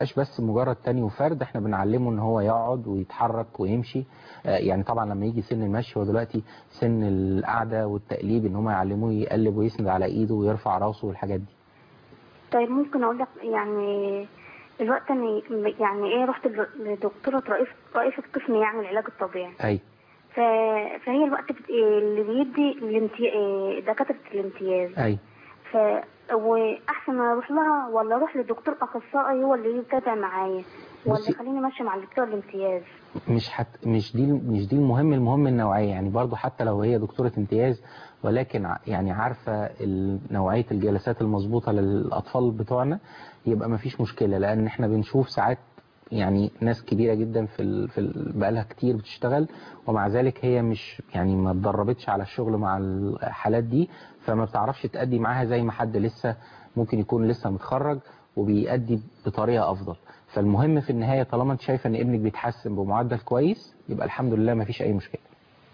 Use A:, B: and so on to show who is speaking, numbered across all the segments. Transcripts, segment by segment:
A: مش بس مجرد تاني وفرد احنا بنعلمه ان هو يقعد ويتحرك ويمشي آه، يعني طبعا لما يجي سن المشي هو دلوقتي سن القعده والتقليب ان هم يعلموه يقلب ويسند على ايده ويرفع راسه والحاجات دي
B: طيب ممكن اقول لك يعني الوقت اني يعني ايه رحت لدكتورة رئيس رئيسة قسم يعني العلاج الطبيعي
A: اي
B: ف... فهي الوقت بت... اللي بيدي الامتي... دكاترة الامتياز
A: اي
B: ف واحسن اروح لها ولا اروح لدكتور اخصائي هو اللي يتابع معايا ولا
A: بصي-
B: خليني ماشيه مع الدكتور الامتياز
A: مش حت مش دي مش دي المهم المهم النوعيه يعني برضو حتى لو هي دكتوره امتياز ولكن ع- يعني عارفه ال- نوعيه الجلسات المظبوطه للاطفال بتوعنا يبقى ما فيش مشكله لان احنا بنشوف ساعات يعني ناس كبيره جدا في ال... في ال... بقالها كتير بتشتغل ومع ذلك هي مش يعني ما اتدربتش على الشغل مع الحالات دي فما بتعرفش تأدي معاها زي ما حد لسه ممكن يكون لسه متخرج وبيأدي بطريقه افضل فالمهم في النهايه طالما انت شايفه ان ابنك بيتحسن بمعدل كويس يبقى الحمد لله ما فيش اي مشكله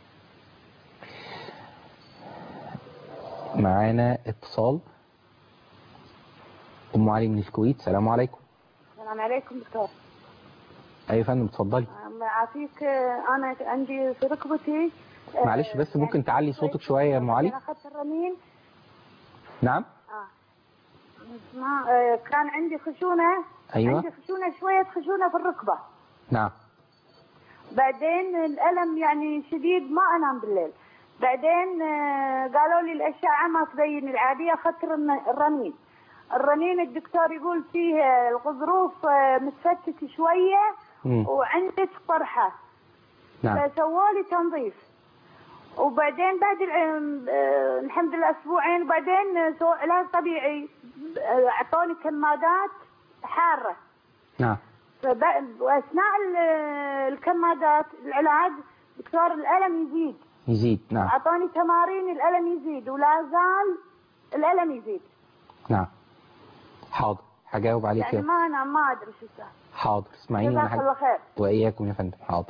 A: معانا اتصال ام علي من الكويت سلام عليكم
C: السلام عليكم دكتور
A: ايوه يا فندم اتفضلي
C: الله يعافيك آه، انا عندي في ركبتي آه،
A: معلش بس ممكن تعلي صوتك شويه يا ام علي
C: انا اخذت الرنين
A: نعم
C: اه ما آه، كان عندي خشونه
A: أيوة.
C: عندي خشونه شويه خشونه في الركبه
A: نعم
C: بعدين الالم يعني شديد ما انام بالليل بعدين آه، قالوا لي الاشعه ما تبين العاديه اخذت الرن- الرنين الرنين الدكتور يقول فيه آه، الغضروف آه، متفتت شويه
A: مم.
C: وعندك قرحه
A: نعم
C: فسووا لي تنظيف وبعدين بعد الع- آه، الحمد لله اسبوعين وبعدين آه، سووا علاج طبيعي آه، اعطوني كمادات حاره
A: نعم
C: فب- واثناء ال- الكمادات العلاج دكتور الالم يزيد
A: يزيد نعم
C: اعطوني تمارين الالم يزيد ولا زال الالم يزيد
A: نعم حاضر هجاوب عليك
C: يعني
A: يا
C: ما انا ما ادري شو صار
A: حاضر اسمعيني
C: جزاك
A: انا
C: الله
A: حاجة.
C: خير
A: واياكم يا فندم حاضر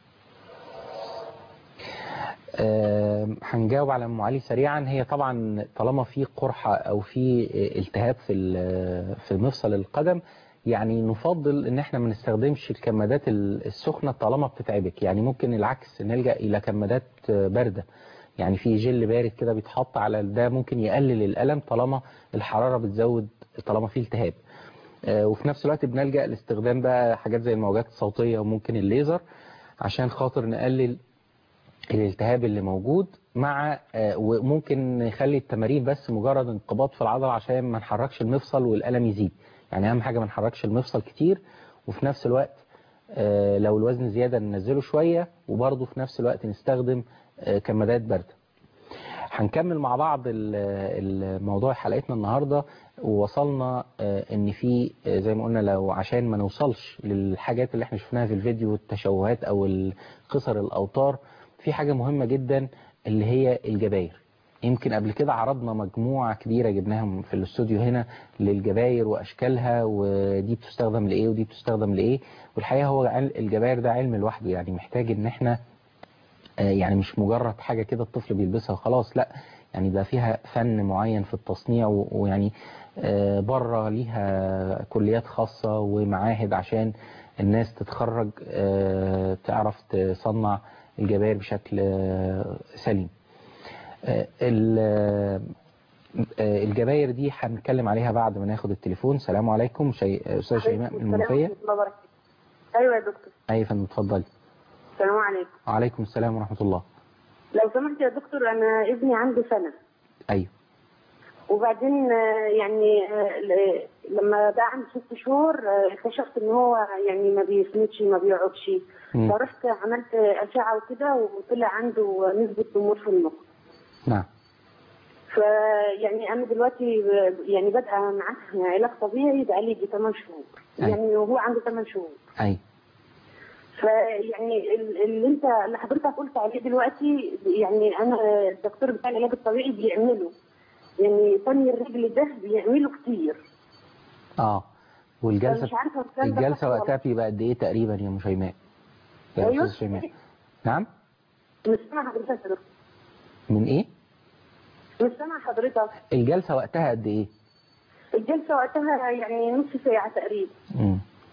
A: آم، هنجاوب على ام علي سريعا هي طبعا طالما في قرحه او في التهاب في ال- في مفصل القدم يعني نفضل ان احنا ما نستخدمش الكمادات السخنه طالما بتتعبك يعني ممكن العكس نلجا الى كمادات بارده يعني في جل بارد كده بيتحط على ده ممكن يقلل الالم طالما الحراره بتزود طالما في التهاب آه، وفي نفس الوقت بنلجأ لاستخدام بقى حاجات زي الموجات الصوتية وممكن الليزر عشان خاطر نقلل الالتهاب اللي موجود مع آه، وممكن نخلي التمارين بس مجرد انقباض في العضلة عشان ما نحركش المفصل والألم يزيد يعني أهم حاجة ما نحركش المفصل كتير وفي نفس الوقت آه، لو الوزن زيادة ننزله شوية وبرضه في نفس الوقت نستخدم آه، كمادات باردة هنكمل مع بعض ال- الموضوع حلقتنا النهارده ووصلنا آه، ان في آه، زي ما قلنا لو عشان ما نوصلش للحاجات اللي احنا شفناها في الفيديو التشوهات او ال- قصر الاوتار في حاجه مهمه جدا اللي هي الجباير يمكن قبل كده عرضنا مجموعة كبيرة جبناها في الاستوديو هنا للجباير وأشكالها ودي بتستخدم لإيه ودي بتستخدم لإيه والحقيقة هو عل- الجباير ده علم لوحده يعني محتاج إن احنا آه، يعني مش مجرد حاجة كده الطفل بيلبسها وخلاص لا يعني بقى فيها فن معين في التصنيع و- ويعني آه، بره ليها كليات خاصة ومعاهد عشان الناس تتخرج آه، تعرف تصنع الجباير بشكل آه، سليم آه، ال- آه، الجباير دي هنتكلم عليها بعد ما ناخد التليفون سلام عليكم شي... استاذ شيماء من المنوفيه
C: ايوه يا دكتور
A: اي يا فندم اتفضلي
C: السلام عليكم
A: وعليكم السلام ورحمه الله
C: لو سمحت يا دكتور انا ابني عنده سنه
A: ايوه
C: وبعدين آه، يعني آه، ل- لما بقى عنده ست شهور آه، اكتشفت ان هو يعني ما بيسندش ما بيقعدش
A: مم.
C: فرحت عملت اشعه وكده وطلع عنده نسبه tumor في المخ
A: نعم
C: فيعني انا دلوقتي ب- يعني بادئه معاه علاج طبيعي بقالي يجي 8 شهور
A: أي.
C: يعني وهو عنده 8 شهور
A: اي
C: فيعني ال- اللي انت اللي حضرتك قلت عليه دلوقتي يعني انا الدكتور بتاع العلاج الطبيعي بيعمله يعني طني الرجل ده بيعمله كتير
A: اه والجلسه
C: مش عارفه الكلام ده
A: الجلسه
C: صح ولا
A: وقتها بيبقى قد ايه تقريبا يا ام شيماء يا
C: أيوة.
A: استاذ شيماء نعم
C: مش سامع حضرتك يا دكتور
A: من ايه
C: مش سامع حضرتك
A: الجلسه وقتها قد ايه
C: الجلسه وقتها يعني نص ساعه تقريبا
A: مم.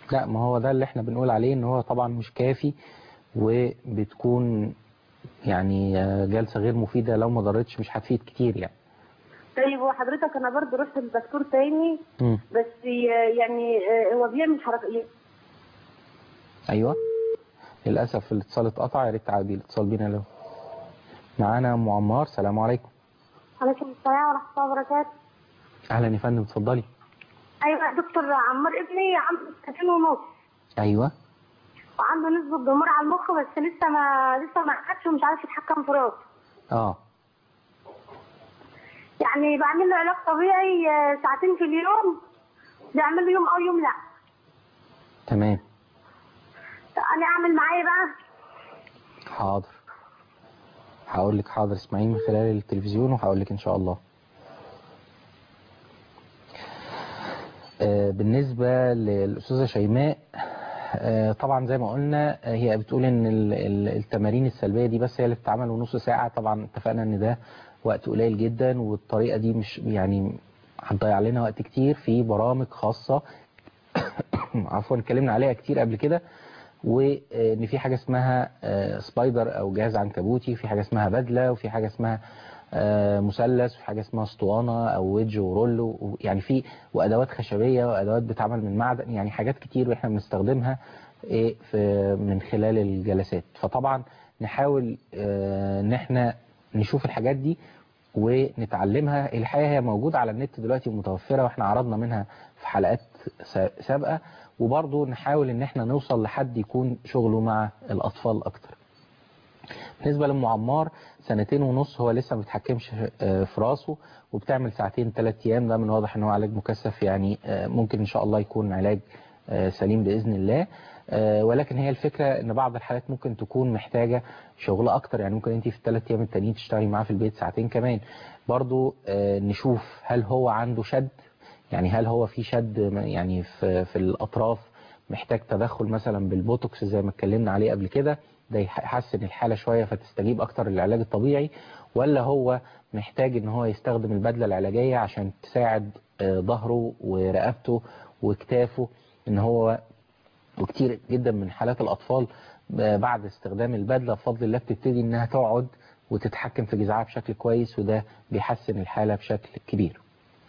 A: لا ما هو ده اللي احنا بنقول عليه ان هو طبعا مش كافي وبتكون يعني آه، جلسة غير مفيدة لو ما ضرتش مش هتفيد كتير يعني
C: طيب وحضرتك انا برضه رحت لدكتور تاني
A: مم.
C: بس ي- يعني آه، هو بيعمل حركه
A: ايوه للاسف الاتصال اتقطع يا ريت تعادي الاتصال بينا لو معانا ام عمار سلام عليكم
B: عليكم السلام ورحمة الله وبركاته
A: اهلا يا فندم اتفضلي
B: أيوة يا دكتور عمار ابني عنده سنتين ونص
A: ايوه
B: وعنده نسبة ضمور على المخ بس لسه ما لسه ما خدش ومش عارف يتحكم في راسه
A: اه
B: يعني بعمل له علاج طبيعي آه، ساعتين في اليوم بيعمل له يوم أو يوم لا
A: تمام
B: أنا أعمل معاه إيه بقى
A: حاضر هقول لك حاضر اسمعيني من خلال التلفزيون وهقول لك ان شاء الله آه، بالنسبة للأستاذة شيماء آه، طبعا زي ما قلنا آه، هي بتقول ان ال- ال- التمارين السلبية دي بس هي اللي بتتعمل ونص ساعة طبعا اتفقنا ان ده وقت قليل جدا والطريقة دي مش يعني هتضيع لنا وقت كتير في برامج خاصة عفوا اتكلمنا عليها كتير قبل كده وان في حاجه اسمها آه، سبايدر او جهاز عنكبوتي في حاجه اسمها بدله وفي حاجه اسمها آه، مثلث وفي حاجه اسمها اسطوانه او ويدج ورول و- يعني في وادوات خشبيه وادوات بتعمل من معدن يعني حاجات كتير واحنا بنستخدمها ايه في من خلال الجلسات فطبعا نحاول آه، ان احنا نشوف الحاجات دي ونتعلمها الحقيقه هي موجوده على النت دلوقتي ومتوفره واحنا عرضنا منها في حلقات سا- سابقه وبرضه نحاول ان احنا نوصل لحد يكون شغله مع الاطفال اكتر بالنسبه لام عمار سنتين ونص هو لسه ما بيتحكمش آه، في راسه وبتعمل ساعتين ثلاث ايام ده من واضح ان هو علاج مكثف يعني آه، ممكن ان شاء الله يكون علاج آه، سليم باذن الله آه، ولكن هي الفكره ان بعض الحالات ممكن تكون محتاجه شغل اكتر يعني ممكن انت في الثلاث ايام التانيين تشتغلي معاه في البيت ساعتين كمان برضو آه، نشوف هل هو عنده شد يعني هل هو في شد يعني في في الاطراف محتاج تدخل مثلا بالبوتوكس زي ما اتكلمنا عليه قبل كده ده يحسن الحاله شويه فتستجيب اكتر للعلاج الطبيعي ولا هو محتاج ان هو يستخدم البدله العلاجيه عشان تساعد آه، ظهره ورقبته وكتافه ان هو وكتير جدا من حالات الاطفال ب- بعد استخدام البدله بفضل الله بتبتدي انها تقعد وتتحكم في جذعها بشكل كويس وده بيحسن الحاله بشكل كبير.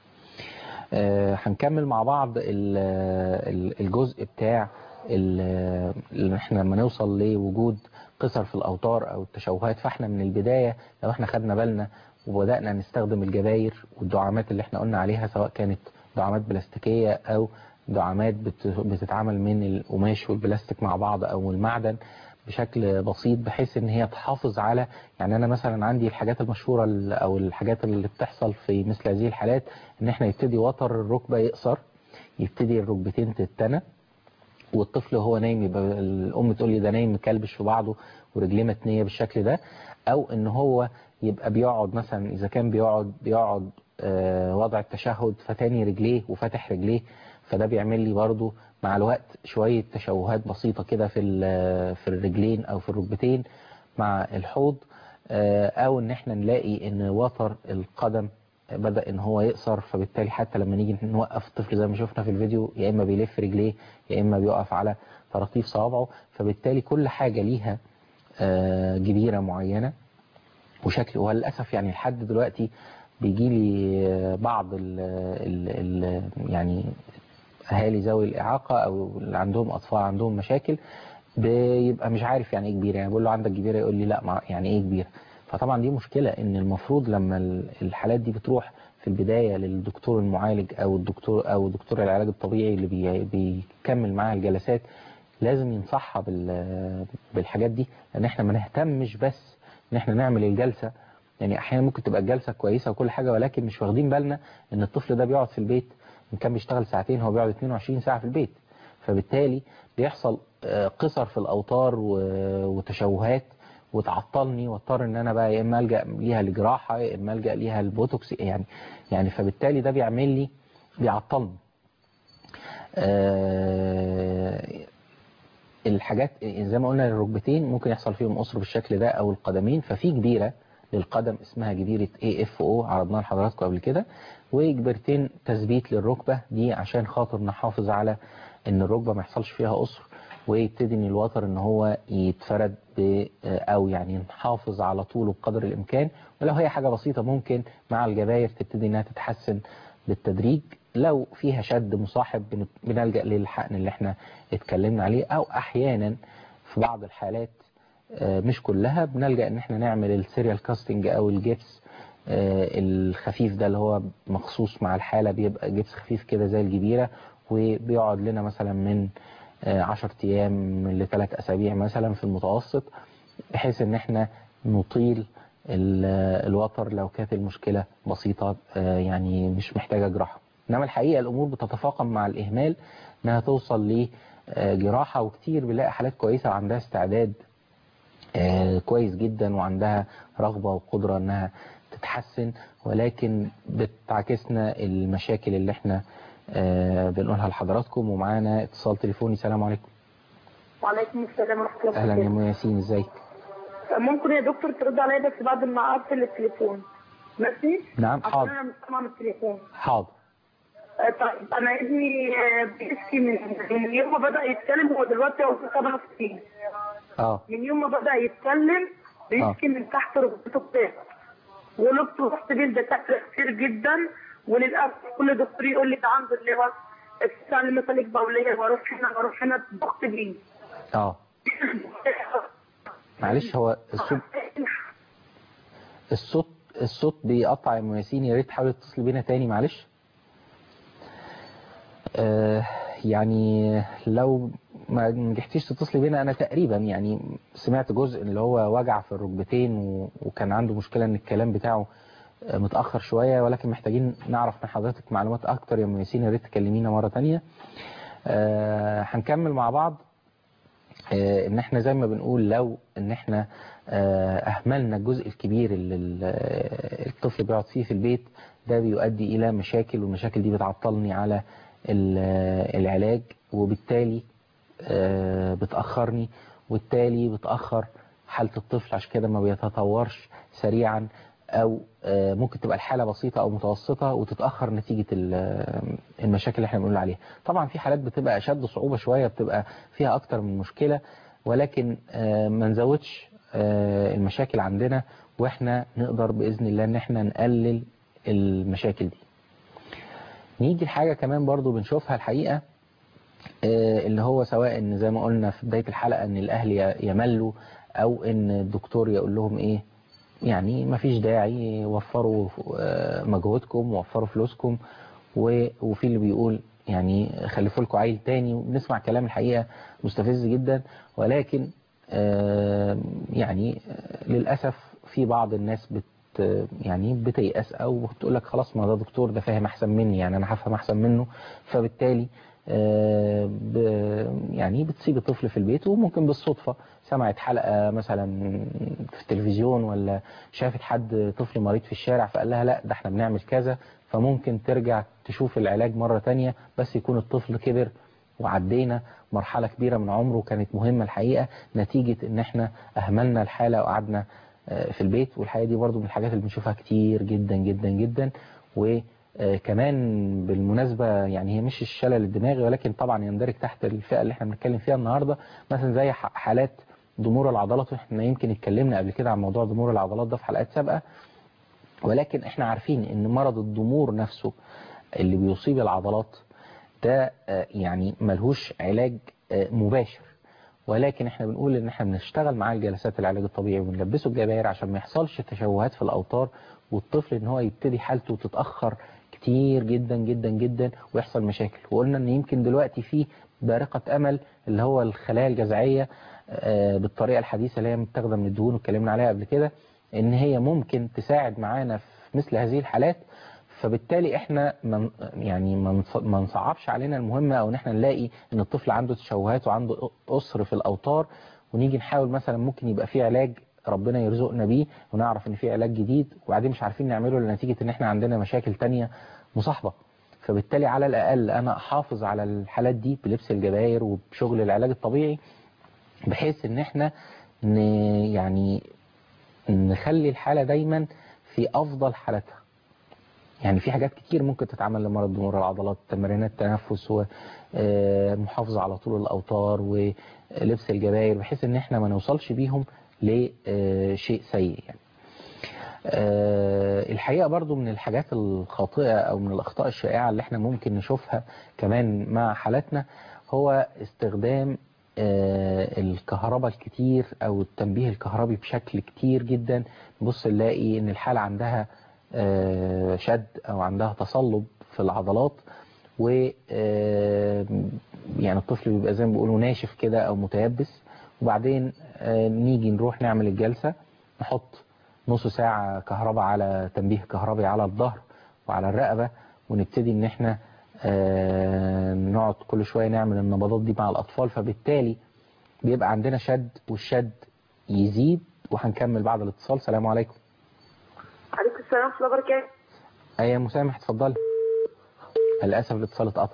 A: آه، هنكمل مع بعض ال- ال- الجزء بتاع ال- اللي احنا لما نوصل لوجود قصر في الاوتار او التشوهات فاحنا من البدايه لو احنا خدنا بالنا وبدانا نستخدم الجباير والدعامات اللي احنا قلنا عليها سواء كانت دعامات بلاستيكيه او دعامات بت- بتتعمل من القماش والبلاستيك مع بعض او المعدن بشكل بسيط بحيث ان هي تحافظ على يعني انا مثلا عندي الحاجات المشهوره ال- او الحاجات اللي بتحصل في مثل هذه الحالات ان احنا يبتدي وتر الركبه يقصر يبتدي الركبتين تتنى والطفل وهو نايم يبقى الام تقول لي ده نايم مكلبش في بعضه ورجليه متنيه بالشكل ده او ان هو يبقى بيقعد مثلا اذا كان بيقعد بيقعد آه، وضع التشهد فتاني رجليه وفتح رجليه فده بيعمل لي برضو مع الوقت شويه تشوهات بسيطه كده في ال- في الرجلين او في الركبتين مع الحوض آه، او ان احنا نلاقي ان وتر القدم بدأ ان هو يقصر فبالتالي حتى لما نيجي نوقف الطفل زي ما شفنا في الفيديو يا اما بيلف رجليه يا اما بيقف على طراطيف صوابعه فبالتالي كل حاجة ليها آه، جبيرة معينة وشكل وللأسف يعني لحد دلوقتي بيجي لي بعض ال ال ال يعني اهالي ذوي الاعاقه او اللي عندهم اطفال عندهم مشاكل بيبقى مش عارف يعني ايه كبيره يعني بقول له عندك كبيره يقول لي لا مع يعني ايه كبيره فطبعا دي مشكله ان المفروض لما ال- الحالات دي بتروح في البدايه للدكتور المعالج او الدكتور او دكتور العلاج الطبيعي اللي بي بيكمل معاها الجلسات لازم ينصحها بال- بالحاجات دي لان احنا ما نهتمش بس ان احنا نعمل الجلسه يعني احيانا ممكن تبقى الجلسه كويسه وكل حاجه ولكن مش واخدين بالنا ان الطفل ده بيقعد في البيت ان كان بيشتغل ساعتين هو بيقعد 22 ساعه في البيت فبالتالي بيحصل آه، قصر في الاوتار و- وتشوهات وتعطلني واضطر ان انا بقى يا اما الجا ليها لجراحه يا اما الجا ليها البوتوكس يعني يعني فبالتالي ده بيعمل لي بيعطلني آه، الحاجات زي ما قلنا الركبتين ممكن يحصل فيهم قصر بالشكل ده او القدمين ففي كبيره للقدم اسمها جبيره اي اف او عرضناها لحضراتكم قبل كده وجبيرتين تثبيت للركبه دي عشان خاطر نحافظ على ان الركبه ما يحصلش فيها قصر ويبتدي ان الوتر ان هو يتفرد ب او يعني نحافظ على طوله بقدر الامكان ولو هي حاجه بسيطه ممكن مع الجباير تبتدي انها تتحسن بالتدريج لو فيها شد مصاحب بن- بنلجأ للحقن اللي احنا اتكلمنا عليه او احيانا في بعض الحالات آه، مش كلها بنلجأ ان احنا نعمل السيريال كاستنج او الجبس آه، الخفيف ده اللي هو مخصوص مع الحالة بيبقى جبس خفيف كده زي الجبيرة وبيقعد لنا مثلا من آه، 10 ايام لثلاث اسابيع مثلا في المتوسط بحيث ان احنا نطيل ال- الوتر لو كانت المشكلة بسيطة آه، يعني مش محتاجة جراحة انما الحقيقة الامور بتتفاقم مع الاهمال انها توصل لجراحة وكتير بنلاقي حالات كويسة وعندها استعداد آه، كويس جدا وعندها رغبة وقدرة انها تتحسن ولكن بتعكسنا المشاكل اللي احنا آه، بنقولها لحضراتكم ومعانا اتصال تليفوني السلام عليكم
D: وعليكم السلام ورحمة الله
A: اهلا يا
D: وبركاته
A: ام ياسين ازيك
D: ممكن يا دكتور ترد عليا بس بعد ما اقفل التليفون ماشي؟
A: نعم
D: عشان
A: حاضر
D: انا مش سامعة من التليفون
A: حاضر
D: آه، طيب انا ابني آه، بيشكي من من يوم ما بدا يتكلم هو دلوقتي هو في سبع سنين
A: اه
D: من يوم ما بدا يتكلم بيشكي من تحت ركبته كده ولقيت رحت بيه لدكاتره كتير جدا وللاسف كل دكتور يقول لي ده عنده اللي هو استعمل مسالك بوليه واروح هنا واروح هنا ضغط بيه
A: اه معلش هو الصوت الصوت الصوت بيقطع يا ام ياسين يا ريت تحاولي تتصلي بينا تاني معلش آه يعني لو ما نجحتيش تتصلي بينا انا تقريبا يعني سمعت جزء اللي هو وجع في الركبتين و- وكان عنده مشكلة ان الكلام بتاعه آه، متأخر شوية ولكن محتاجين نعرف من حضرتك معلومات اكتر يا ام ياسين يا ريت تكلمينا مرة تانية آه، هنكمل مع بعض آه، ان احنا زي ما بنقول لو ان احنا آه، اهملنا الجزء الكبير اللي ال- آه، الطفل بيقعد فيه في البيت ده بيؤدي الى مشاكل والمشاكل دي بتعطلني على ال- آه، العلاج وبالتالي آه، بتأخرني وبالتالي بتأخر حالة الطفل عشان كده ما بيتطورش سريعا او آه، ممكن تبقى الحالة بسيطة او متوسطة وتتأخر نتيجة ال- آه، المشاكل اللي احنا بنقول عليها طبعا في حالات بتبقى اشد صعوبة شوية بتبقى فيها اكتر من مشكلة ولكن آه، ما نزودش آه، المشاكل عندنا واحنا نقدر بإذن الله ان احنا نقلل المشاكل دي نيجي لحاجة كمان برضو بنشوفها الحقيقة آه، اللي هو سواء ان زي ما قلنا في بداية الحلقة ان الاهل ي- يملوا او ان الدكتور يقول لهم ايه يعني ما فيش داعي وفروا آه، مجهودكم وفروا فلوسكم و- وفي اللي بيقول يعني خلفوا لكم عيل تاني وبنسمع كلام الحقيقة مستفز جدا ولكن آه، يعني آه، للأسف في بعض الناس بت يعني بتيأس او بتقول لك خلاص ما ده دكتور ده فاهم احسن مني يعني انا هفهم احسن منه فبالتالي آه، ب- يعني بتسيب الطفل في البيت وممكن بالصدفة سمعت حلقة مثلا في التلفزيون ولا شافت حد طفل مريض في الشارع فقال لها لا ده احنا بنعمل كذا فممكن ترجع تشوف العلاج مرة تانية بس يكون الطفل كبر وعدينا مرحلة كبيرة من عمره كانت مهمة الحقيقة نتيجة ان احنا اهملنا الحالة وقعدنا آه، في البيت والحقيقة دي برضو من الحاجات اللي بنشوفها كتير جدا جدا جدا وكمان بالمناسبة يعني هي مش الشلل الدماغي ولكن طبعا يندرج تحت الفئة اللي احنا بنتكلم فيها النهاردة مثلا زي ح- حالات ضمور العضلات واحنا يمكن اتكلمنا قبل كده عن موضوع ضمور العضلات ده في حلقات سابقة ولكن احنا عارفين ان مرض الضمور نفسه اللي بيصيب العضلات ده آه، يعني ملهوش علاج آه، مباشر ولكن احنا بنقول ان احنا بنشتغل معاه الجلسات العلاج الطبيعي وبنلبسه الجباير عشان ما يحصلش تشوهات في الاوتار والطفل ان هو يبتدي حالته تتاخر كتير جدا جدا جدا ويحصل مشاكل وقلنا ان يمكن دلوقتي في بارقه امل اللي هو الخلايا الجذعيه آه، بالطريقه الحديثه اللي هي متاخده من الدهون واتكلمنا عليها قبل كده ان هي ممكن تساعد معانا في مثل هذه الحالات فبالتالي احنا من يعني ما نص- ما نصعبش علينا المهمة او ان احنا نلاقي ان الطفل عنده تشوهات وعنده قصر في الاوتار ونيجي نحاول مثلا ممكن يبقى في علاج ربنا يرزقنا بيه ونعرف ان في علاج جديد وبعدين مش عارفين نعمله لنتيجة ان احنا عندنا مشاكل تانية مصاحبة فبالتالي على الاقل انا احافظ على الحالات دي بلبس الجباير وبشغل العلاج الطبيعي بحيث ان احنا ن يعني نخلي الحالة دايما في افضل حالتها يعني في حاجات كتير ممكن تتعمل لمرض ضمور العضلات تمرينات تنفس ومحافظة على طول الأوتار ولبس الجباير بحيث ان احنا ما نوصلش بيهم لشيء سيء يعني آه، الحقيقة برضو من الحاجات الخاطئة أو من الأخطاء الشائعة اللي احنا ممكن نشوفها كمان مع حالاتنا هو استخدام آه، الكهرباء الكتير أو التنبيه الكهربي بشكل كتير جدا نبص نلاقي إن الحالة عندها آه، شد أو عندها تصلب في العضلات و آه، يعني الطفل بيبقى زي ما بيقولوا ناشف كده أو متيبس وبعدين آه، نيجي نروح نعمل الجلسة نحط نص ساعة كهرباء على تنبيه كهربي على الظهر وعلى الرقبة ونبتدي ان احنا آه، نقعد كل شوية نعمل النبضات دي مع الأطفال فبالتالي بيبقى عندنا شد والشد يزيد وهنكمل بعد الاتصال سلام عليكم
D: عليكم السلام ورحمة الله وبركاته
A: أي مسامح اتفضلي للأسف الاتصال اتقطع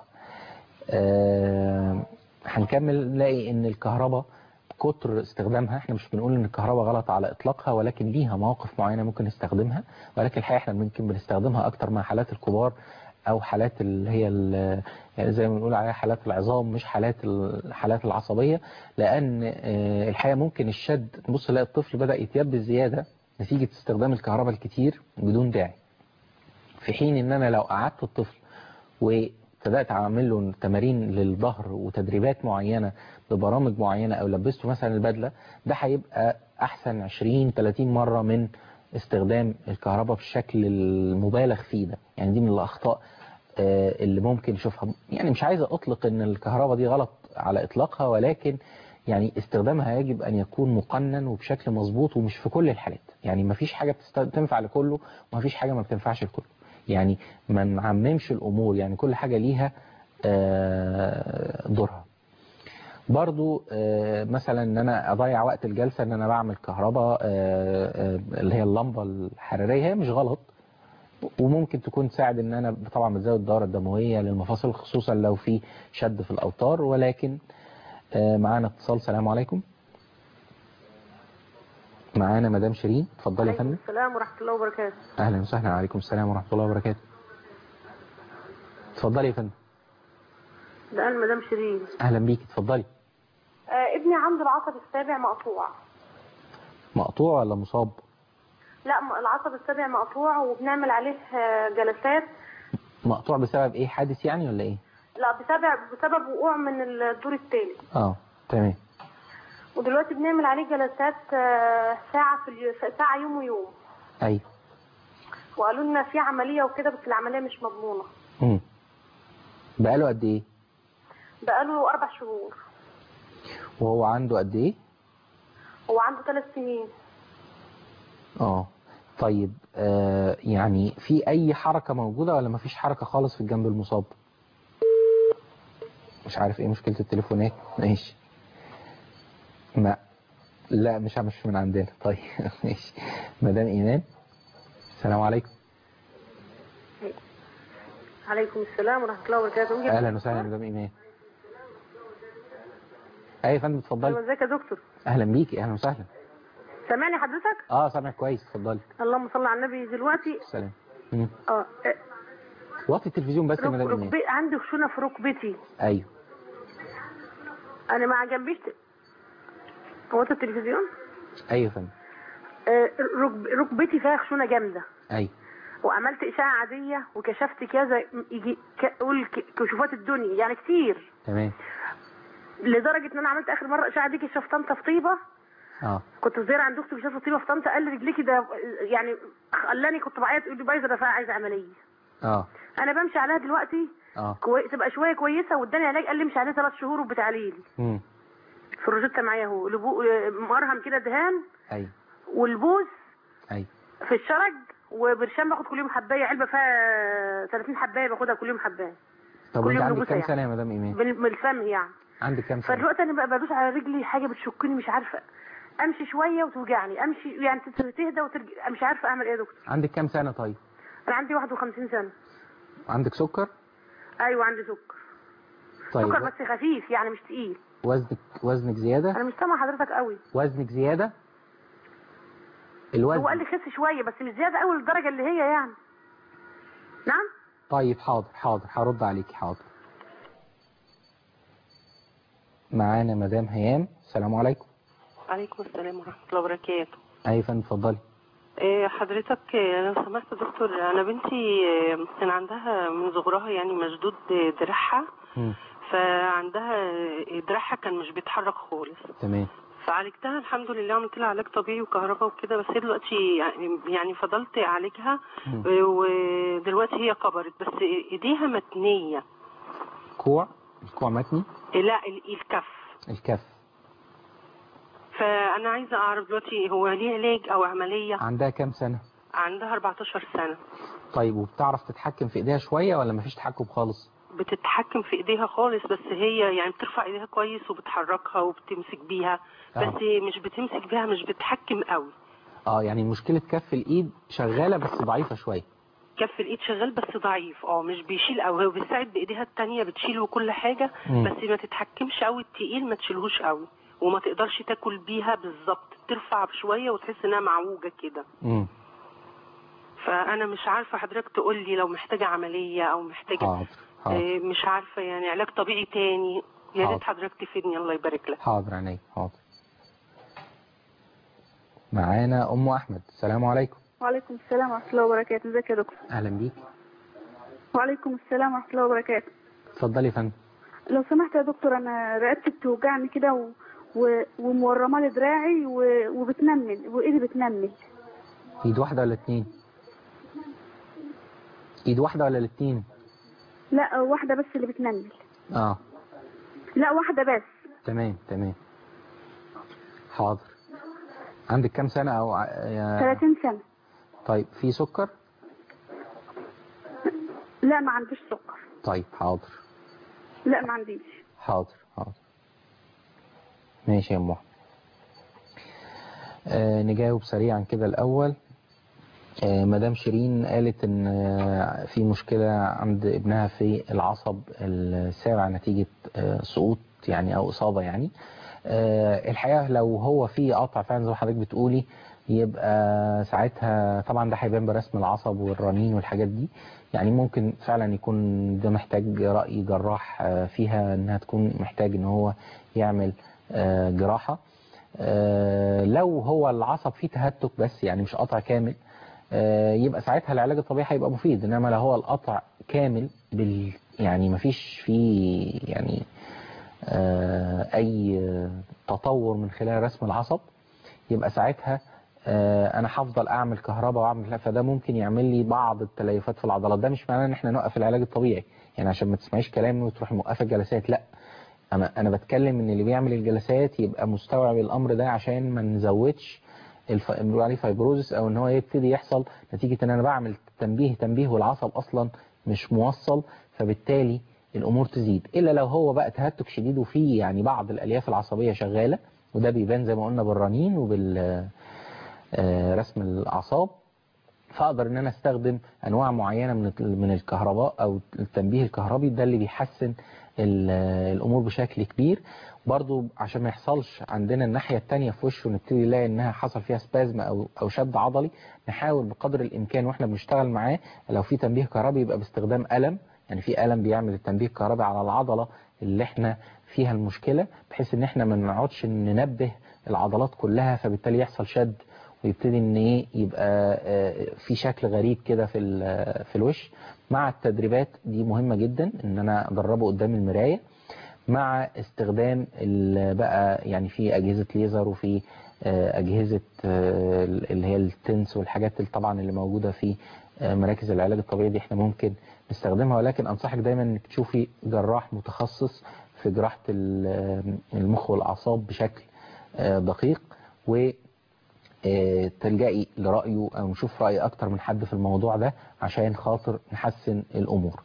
A: آه، هنكمل نلاقي ان الكهرباء كتر استخدامها احنا مش بنقول ان الكهرباء غلط على اطلاقها ولكن ليها مواقف معينة ممكن نستخدمها ولكن الحقيقة احنا ممكن بنستخدمها اكتر مع حالات الكبار او حالات اللي هي ال- يعني زي ما بنقول عليها حالات العظام مش حالات الحالات العصبية لان آه، الحقيقة ممكن الشد نبص نلاقي الطفل بدأ يتيبس زيادة نتيجة استخدام الكهرباء الكتير بدون داعي في حين ان انا لو قعدت الطفل وابتدأت اعمل له تمارين للظهر وتدريبات معينة ببرامج معينة او لبسته مثلا البدلة ده هيبقى احسن 20 30 مرة من استخدام الكهرباء بالشكل المبالغ فيه ده يعني دي من الاخطاء آه، اللي ممكن نشوفها يعني مش عايز اطلق ان الكهرباء دي غلط على اطلاقها ولكن يعني استخدامها يجب ان يكون مقنن وبشكل مظبوط ومش في كل الحالات يعني ما فيش حاجة بتست- بتنفع لكله وما فيش حاجة ما بتنفعش لكله يعني ما نعممش الامور يعني كل حاجة ليها آه، دورها برضو آه، مثلا ان انا اضيع وقت الجلسة ان انا بعمل كهرباء آه، آه، اللي هي اللمبة الحرارية هي مش غلط وممكن تكون تساعد ان انا طبعا بتزود الدورة الدموية للمفاصل خصوصا لو في شد في الاوتار ولكن آه، معانا اتصال سلام عليكم معانا مدام شيرين اتفضلي يا فندم
D: السلام ورحمة الله وبركاته
A: اهلا وسهلا عليكم السلام ورحمة الله وبركاته اتفضلي يا فندم
D: ده أنا مدام شيرين
A: اهلا بيك اتفضلي
D: آه ابني عنده العصب السابع مقطوع
A: مقطوع ولا مصاب
D: لا م- العصب السابع مقطوع وبنعمل عليه آه، جلسات
A: مقطوع بسبب ايه حادث يعني ولا ايه
D: لا بسبب بسبب وقوع من الدور الثالث
A: اه تمام
D: ودلوقتي بنعمل عليه جلسات آه، ساعة في اليو... ساعة يوم ويوم
A: ايوه
D: وقالوا لنا في عملية وكده بس العملية مش مضمونة
A: امم بقاله قد ايه
D: بقاله أربع شهور
A: وهو عنده قد ايه
D: هو عنده ثلاث سنين
A: اه طيب آه يعني في اي حركة موجودة ولا مفيش حركة خالص في الجنب المصاب مش عارف ايه مشكلة التليفونات ماشي ما لا مش مش من عندنا طيب ماشي مدام ايمان السلام عليكم
D: عليكم السلام ورحمة الله وبركاته ممكن-
A: اهلا وسهلا مدام ايمان اي يا فندم
D: أيوة،
A: اتفضلي
D: ازيك يا دكتور
A: اهلا بيكي اهلا وسهلا
D: سامعني حضرتك
A: اه سامعك كويس اتفضلي
D: اللهم صل على النبي دلوقتي
A: سلام مم.
D: اه آه،
A: وطي التلفزيون بس يا
D: رك...
A: مدام ايمان
D: ركبي... عندي خشونة في ركبتي
A: ايوه
D: انا ما عجبنيش هو ده التلفزيون
A: ايوه يا فندم
D: آه، ركب... ركبتي فيها خشونة جامدة
A: ايوه
D: وعملت إشاعة عادية وكشفت كذا يجي ك- قول ك- كشوفات الدنيا يعني كتير
A: تمام
D: لدرجة ان انا عملت اخر مرة اشعة دي كشفت طنطا في طيبة
A: اه
D: كنت صغيرة عند اختي كشفت طيبة في طنطا قال لي رجليكي ده يعني خلاني كنت بعيط يقول لي بايظة ده فيها عايزة عملية
A: اه
D: انا بمشي عليها دلوقتي
A: اه
D: كوي... تبقى شوية كويسة واداني علاج قال لي امشي عليه ثلاث شهور وبتعالي لي
A: امم
D: في الروجيتا معايا اهو لبو... آه، مرهم كده دهان
A: ايوه
D: والبوز
A: ايوه
D: في الشرج وبرشام باخد كل يوم حبايه علبه فيها 30 حبايه باخدها كل يوم حبايه
A: طب
D: كل
A: انت
D: يوم
A: عندك
D: نبوسة
A: كام
D: يعني.
A: سنة يا مدام ايمان
D: بال- من الفم يعني
A: عندك كام سنة
D: فدلوقتي انا بقى بدوس على رجلي حاجه بتشكني مش عارفه امشي شويه وتوجعني امشي يعني تت- تهدى وترجع مش عارفه اعمل ايه يا دكتور
A: عندك كام سنة طيب
D: انا عندي 51 سنه
A: عندك سكر
D: ايوه عندي سكر
A: طيب
D: سكر بس خفيف يعني مش تقيل
A: وزنك وزنك زيادة
D: انا مش سامعه حضرتك قوي
A: وزنك زيادة
D: هو قال
A: الوزن
D: لي خس شويه بس مش زياده قوي للدرجه اللي هي يعني نعم
A: طيب حاضر حاضر هرد عليكي حاضر معانا مدام هيام السلام عليكم
E: عليكم السلام ورحمة الله وبركاته
A: ايوه فندم اتفضلي
E: إيه حضرتك إيه، لو سمحت يا دكتور أنا بنتي إيه، كان عندها من صغرها يعني مشدود دراعها
A: مم.
E: فعندها إيه، دراعها كان مش بيتحرك خالص
A: تمام
E: فعالجتها الحمد لله عملت لها علاج طبيعي وكهرباء وكده بس هي دلوقتي يعني يعني فضلت أعالجها
A: مم.
E: إيه، ودلوقتي هي كبرت بس إيديها متنية
A: كوع الكوع متني
E: إيه، لا ال- الكف
A: الكف
E: فأنا عايزة أعرف دلوقتي هو ليه علاج أو عملية
A: عندها كام سنة
E: عندها 14 سنة
A: طيب وبتعرف تتحكم في ايديها شوية ولا مفيش تحكم خالص
E: بتتحكم في ايديها خالص بس هي يعني بترفع ايديها كويس وبتحركها وبتمسك بيها
A: آه.
E: بس مش بتمسك بيها مش بتحكم قوي
A: اه يعني مشكلة كف الايد شغالة بس ضعيفة شوية
E: كف الايد شغال بس ضعيف اه مش بيشيل قوي هو بيساعد بايديها التانية بتشيل وكل حاجة
A: مم.
E: بس ما تتحكمش قوي التقيل ما تشيلهوش قوي وما تقدرش تاكل بيها بالظبط ترفع شوية وتحس انها معوجة كده
A: امم
E: فانا مش عارفة حضرتك تقول لي لو محتاجة عملية او محتاجة
A: حاضر حاضر
E: آه، مش عارفة يعني علاج طبيعي تاني يا ريت
A: حاضر.
E: حضرتك تفيدني الله يبارك لك
A: حاضر عينيا حاضر معانا ام احمد السلام عليكم
C: وعليكم السلام ورحمة الله وبركاته ازيك يا دكتور
A: اهلا بيك
C: وعليكم السلام ورحمة الله وبركاته
A: اتفضلي يا فندم
C: لو سمحت يا دكتور انا رقبتي بتوجعني كده و... و... ومورمه لي دراعي و... وبتنمل وايدي بتنمل
A: ايد واحدة ولا اتنين ايد واحدة ولا الاتنين
C: لا واحدة بس اللي بتنمل
A: اه
C: لا واحدة بس
A: تمام تمام حاضر عندك كام سنة او ع- يا...
C: 30 سنة
A: طيب في سكر
C: لا ما عنديش سكر
A: طيب حاضر
C: لا ما عنديش
A: حاضر حاضر ماشي يا ام أحمد. آه نجاوب سريعا كده الاول آه مدام شيرين قالت ان آه في مشكلة عند ابنها في العصب السابع نتيجة آه سقوط يعني او اصابة يعني آه الحقيقة لو هو في قطع فعلا زي ما حضرتك بتقولي يبقى ساعتها طبعا ده هيبان برسم العصب والرنين والحاجات دي يعني ممكن فعلا يكون ده محتاج رأي جراح آه، فيها انها تكون محتاج ان هو يعمل آه، جراحة آه، لو هو العصب فيه تهتك بس يعني مش قطع كامل آه، يبقى ساعتها العلاج الطبيعي هيبقى مفيد انما لو هو القطع كامل بال يعني مفيش فيه يعني آه، اي تطور من خلال رسم العصب يبقى ساعتها آه، انا هفضل اعمل كهرباء واعمل لا، فده ممكن يعمل لي بعض التليفات في العضلات ده مش معناه ان احنا نوقف العلاج الطبيعي يعني عشان ما تسمعيش كلامي وتروح موقفه الجلسات لا انا انا بتكلم ان اللي بيعمل الجلسات يبقى مستوعب الامر ده عشان ما نزودش الف... بنقول عليه فايبروزس او ان هو يبتدي يحصل نتيجه ان انا بعمل تنبيه تنبيه والعصب اصلا مش موصل فبالتالي الامور تزيد الا لو هو بقى تهتك شديد وفيه يعني بعض الالياف العصبيه شغاله وده بيبان زي ما قلنا بالرنين وبال آه، رسم الاعصاب فاقدر ان انا استخدم انواع معينه من من الكهرباء او التنبيه الكهربي ده اللي بيحسن ال- الامور بشكل كبير برضو عشان ما يحصلش عندنا الناحيه الثانيه في وشه ونبتدي نلاقي انها حصل فيها سبازم او او شد عضلي نحاول بقدر الامكان واحنا بنشتغل معاه لو في تنبيه كهربي يبقى باستخدام قلم يعني في قلم بيعمل التنبيه الكهربي على العضله اللي احنا فيها المشكله بحيث ان احنا ما نقعدش ننبه العضلات كلها فبالتالي يحصل شد ويبتدي ان ايه يبقى آه، في شكل غريب كده في ال- في الوش مع التدريبات دي مهمة جدا ان انا ادربه قدام المراية مع استخدام ال- بقى يعني في اجهزة ليزر وفي آه، اجهزة آه، اللي هي التنس والحاجات اللي طبعا اللي موجودة في آه، مراكز العلاج الطبيعي دي احنا ممكن نستخدمها ولكن انصحك دايما انك تشوفي جراح متخصص في جراحة ال- المخ والاعصاب بشكل آه، دقيق و آه، تلجئي لرأيه أو نشوف رأي أكتر من حد في الموضوع ده عشان خاطر نحسن الأمور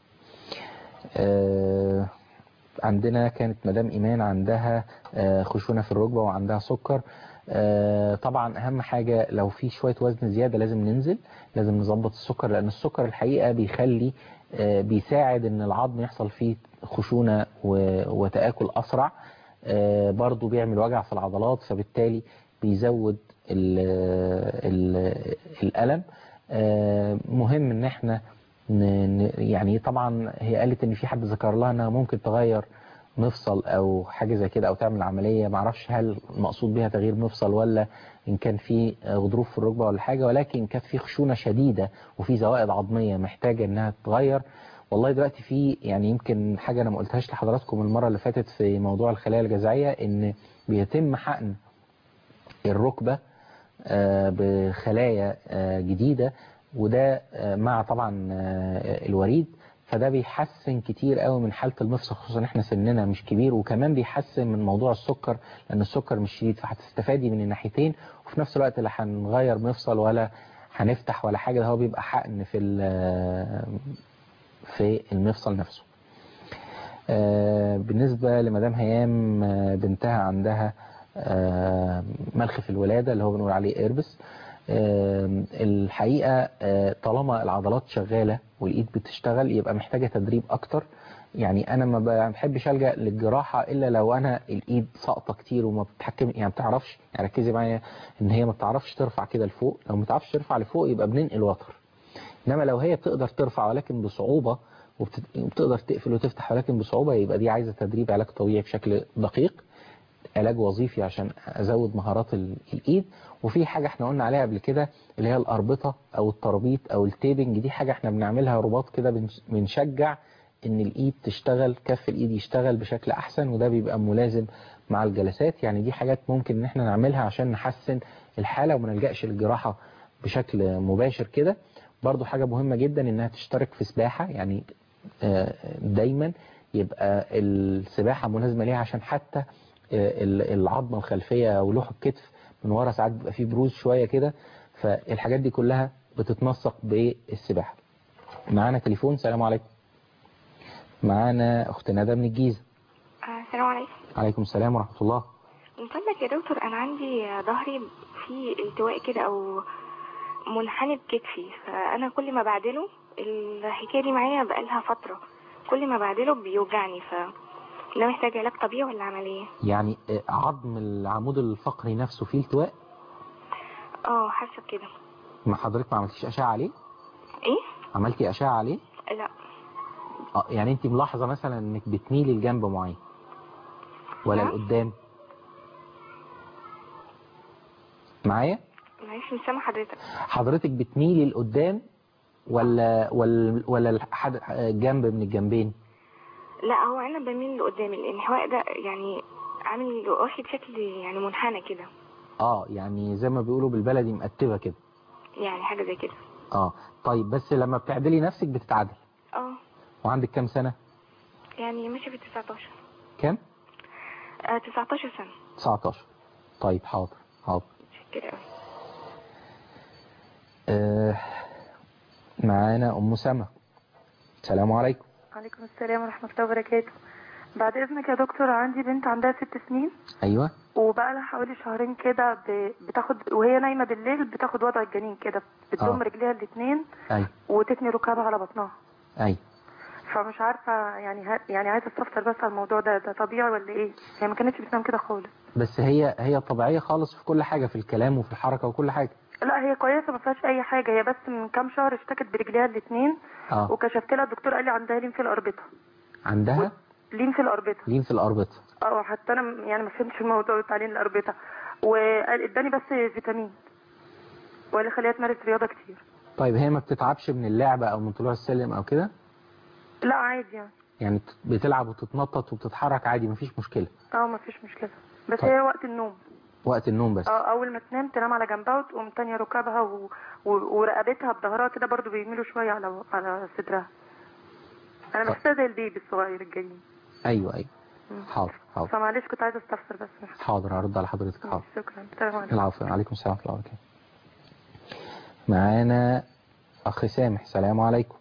A: آه، عندنا كانت مدام إيمان عندها آه، خشونة في الركبة وعندها سكر آه، طبعا أهم حاجة لو في شوية وزن زيادة لازم ننزل لازم نظبط السكر لأن السكر الحقيقة بيخلي آه، بيساعد إن العظم يحصل فيه خشونة و- وتآكل أسرع آه، برضو بيعمل وجع في العضلات فبالتالي بيزود ال ال الألم آه، مهم ان احنا ن- ن- يعني طبعا هي قالت ان في حد ذكر لها انها ممكن تغير مفصل او حاجه زي كده او تعمل عمليه ما اعرفش هل المقصود بها تغيير مفصل ولا ان كان في غضروف في الركبه ولا حاجه ولكن كانت في خشونه شديده وفي زوائد عظميه محتاجه انها تتغير والله دلوقتي في يعني يمكن حاجه انا ما قلتهاش لحضراتكم المره اللي فاتت في موضوع الخلايا الجذعيه ان بيتم حقن الركبه آه، بخلايا آه، جديدة وده آه، مع طبعا آه، الوريد فده بيحسن كتير قوي من حالة المفصل خصوصا احنا سننا مش كبير وكمان بيحسن من موضوع السكر لان السكر مش شديد فهتستفادي من الناحيتين وفي نفس الوقت لا هنغير مفصل ولا هنفتح ولا حاجة ده هو بيبقى حقن في ال- في المفصل نفسه آه، بالنسبة لمدام هيام آه، بنتها عندها آه، ملخ في الولادة اللي هو بنقول عليه إيربس آه، الحقيقة آه، طالما العضلات شغالة والإيد بتشتغل يبقى محتاجة تدريب أكتر يعني أنا ما بحبش ألجأ للجراحة إلا لو أنا الإيد ساقطة كتير وما بتحكم يعني ما بتعرفش يعني ركزي معايا إن هي ما بتعرفش ترفع كده لفوق لو ما بتعرفش ترفع لفوق يبقى بننقل وتر انما لو هي بتقدر ترفع ولكن بصعوبة وبت- وبتقدر تقفل وتفتح ولكن بصعوبة يبقى دي عايزة تدريب علاج طبيعي بشكل دقيق علاج وظيفي عشان ازود مهارات ال- الايد وفي حاجة احنا قلنا عليها قبل كده اللي هي الاربطة او التربيط او التيبنج دي حاجة احنا بنعملها رباط كده بنش- بنشجع ان الايد تشتغل كف الايد يشتغل بشكل احسن وده بيبقى ملازم مع الجلسات يعني دي حاجات ممكن ان احنا نعملها عشان نحسن الحالة وما نلجأش للجراحة بشكل مباشر كده برضو حاجة مهمة جدا انها تشترك في سباحة يعني آه، دايما يبقى السباحة ملازمة ليها عشان حتى آه، ال- العظمة الخلفية او لوح الكتف من ورا ساعات بيبقى فيه بروز شوية كده فالحاجات دي كلها بتتنسق بالسباحة معانا تليفون سلام عليكم معانا اخت ندى من الجيزة
F: آه، السلام عليكم
A: عليكم السلام ورحمة الله
F: من فضلك يا دكتور انا عندي ظهري فيه التواء كده او منحني بكتفي فانا كل ما بعدله الحكايه دي معايا بقالها فتره كل ما بعدله بيوجعني ف ده محتاج علاج طبيعي ولا عمليه
A: يعني آه، عظم العمود الفقري نفسه فيه التواء
F: اه حاسه كده
A: ما حضرتك ما عملتيش أشعة عليه
F: ايه
A: عملتي أشعة عليه
F: لا
A: اه يعني انت ملاحظة مثلا انك بتميلي لجنب معين ولا
F: نعم.
A: لقدام معايا
F: معلش مش سامع حضرتك
A: حضرتك بتميلي لقدام ولا ولا ولا حد جنب من الجنبين
F: لا هو انا بميل لقدام الانحواء ده يعني عامل واخد شكل يعني منحنى كده
A: اه يعني زي ما بيقولوا بالبلدي مقتبة كده
F: يعني حاجه زي كده
A: اه طيب بس لما بتعدلي نفسك بتتعدل
F: اه
A: وعندك كام سنة
F: يعني ماشيه في 19
A: كام
F: آه 19 سنه
A: 19 طيب حاضر حاضر
F: كده قوي
A: آه معانا ام سما السلام عليكم
G: عليكم السلام ورحمة الله وبركاته بعد إذنك يا دكتور عندي بنت عندها ست سنين
A: ايوه
G: وبقى لها حوالي شهرين كده ب- بتاخد وهي نايمة بالليل بتاخد وضع الجنين كده بتضم
A: آه.
G: رجليها الاتنين
A: ايوه
G: وتثني ركابها على بطنها
A: ايوه
G: فمش عارفة يعني ه... يعني عايزة استفسر بس على الموضوع ده ده طبيعي ولا ايه؟ هي ما كانتش بتنام كده خالص
A: بس هي هي طبيعية خالص في كل حاجة في الكلام وفي الحركة وكل حاجة
G: لا هي كويسة ما فيهاش أي حاجة هي بس من كام شهر اشتكت برجليها الاتنين
A: اه
G: وكشفت لها الدكتور قال لي عندها لين في الأربطة
A: عندها
G: لين في الأربطة
A: لين في الأربطة
G: اه حتى انا م- يعني ما فهمتش الموضوع بتاع لين الاربطه وقال اداني بس فيتامين وقال لي خليها تمارس رياضه كتير
A: طيب هي ما بتتعبش من اللعبة أو من طلوع السلم أو كده
G: لا عادي يعني
A: يعني بتلعب وتتنطط وبتتحرك عادي مفيش مشكلة
G: اه ما فيش مشكله بس
A: طيب.
G: هي وقت النوم
A: وقت النوم بس
G: اه اول ما تنام تنام على جنبها وتقوم تانية ركابها و... و... ورقبتها بظهرها كده برضو بيميلوا شويه على على صدرها انا
A: طيب.
G: بحسها زي البيبي الصغير الجنين
A: أيوه أيوه
G: مم.
A: حاضر حاضر
G: فمعلش كنت عايزه استفسر بس
A: حاضر هرد على حضرتك حاضر
G: شكرا السلام عليكم
A: العفو عليكم السلام ورحمة الله وبركاته معانا أخ سامح السلام عليكم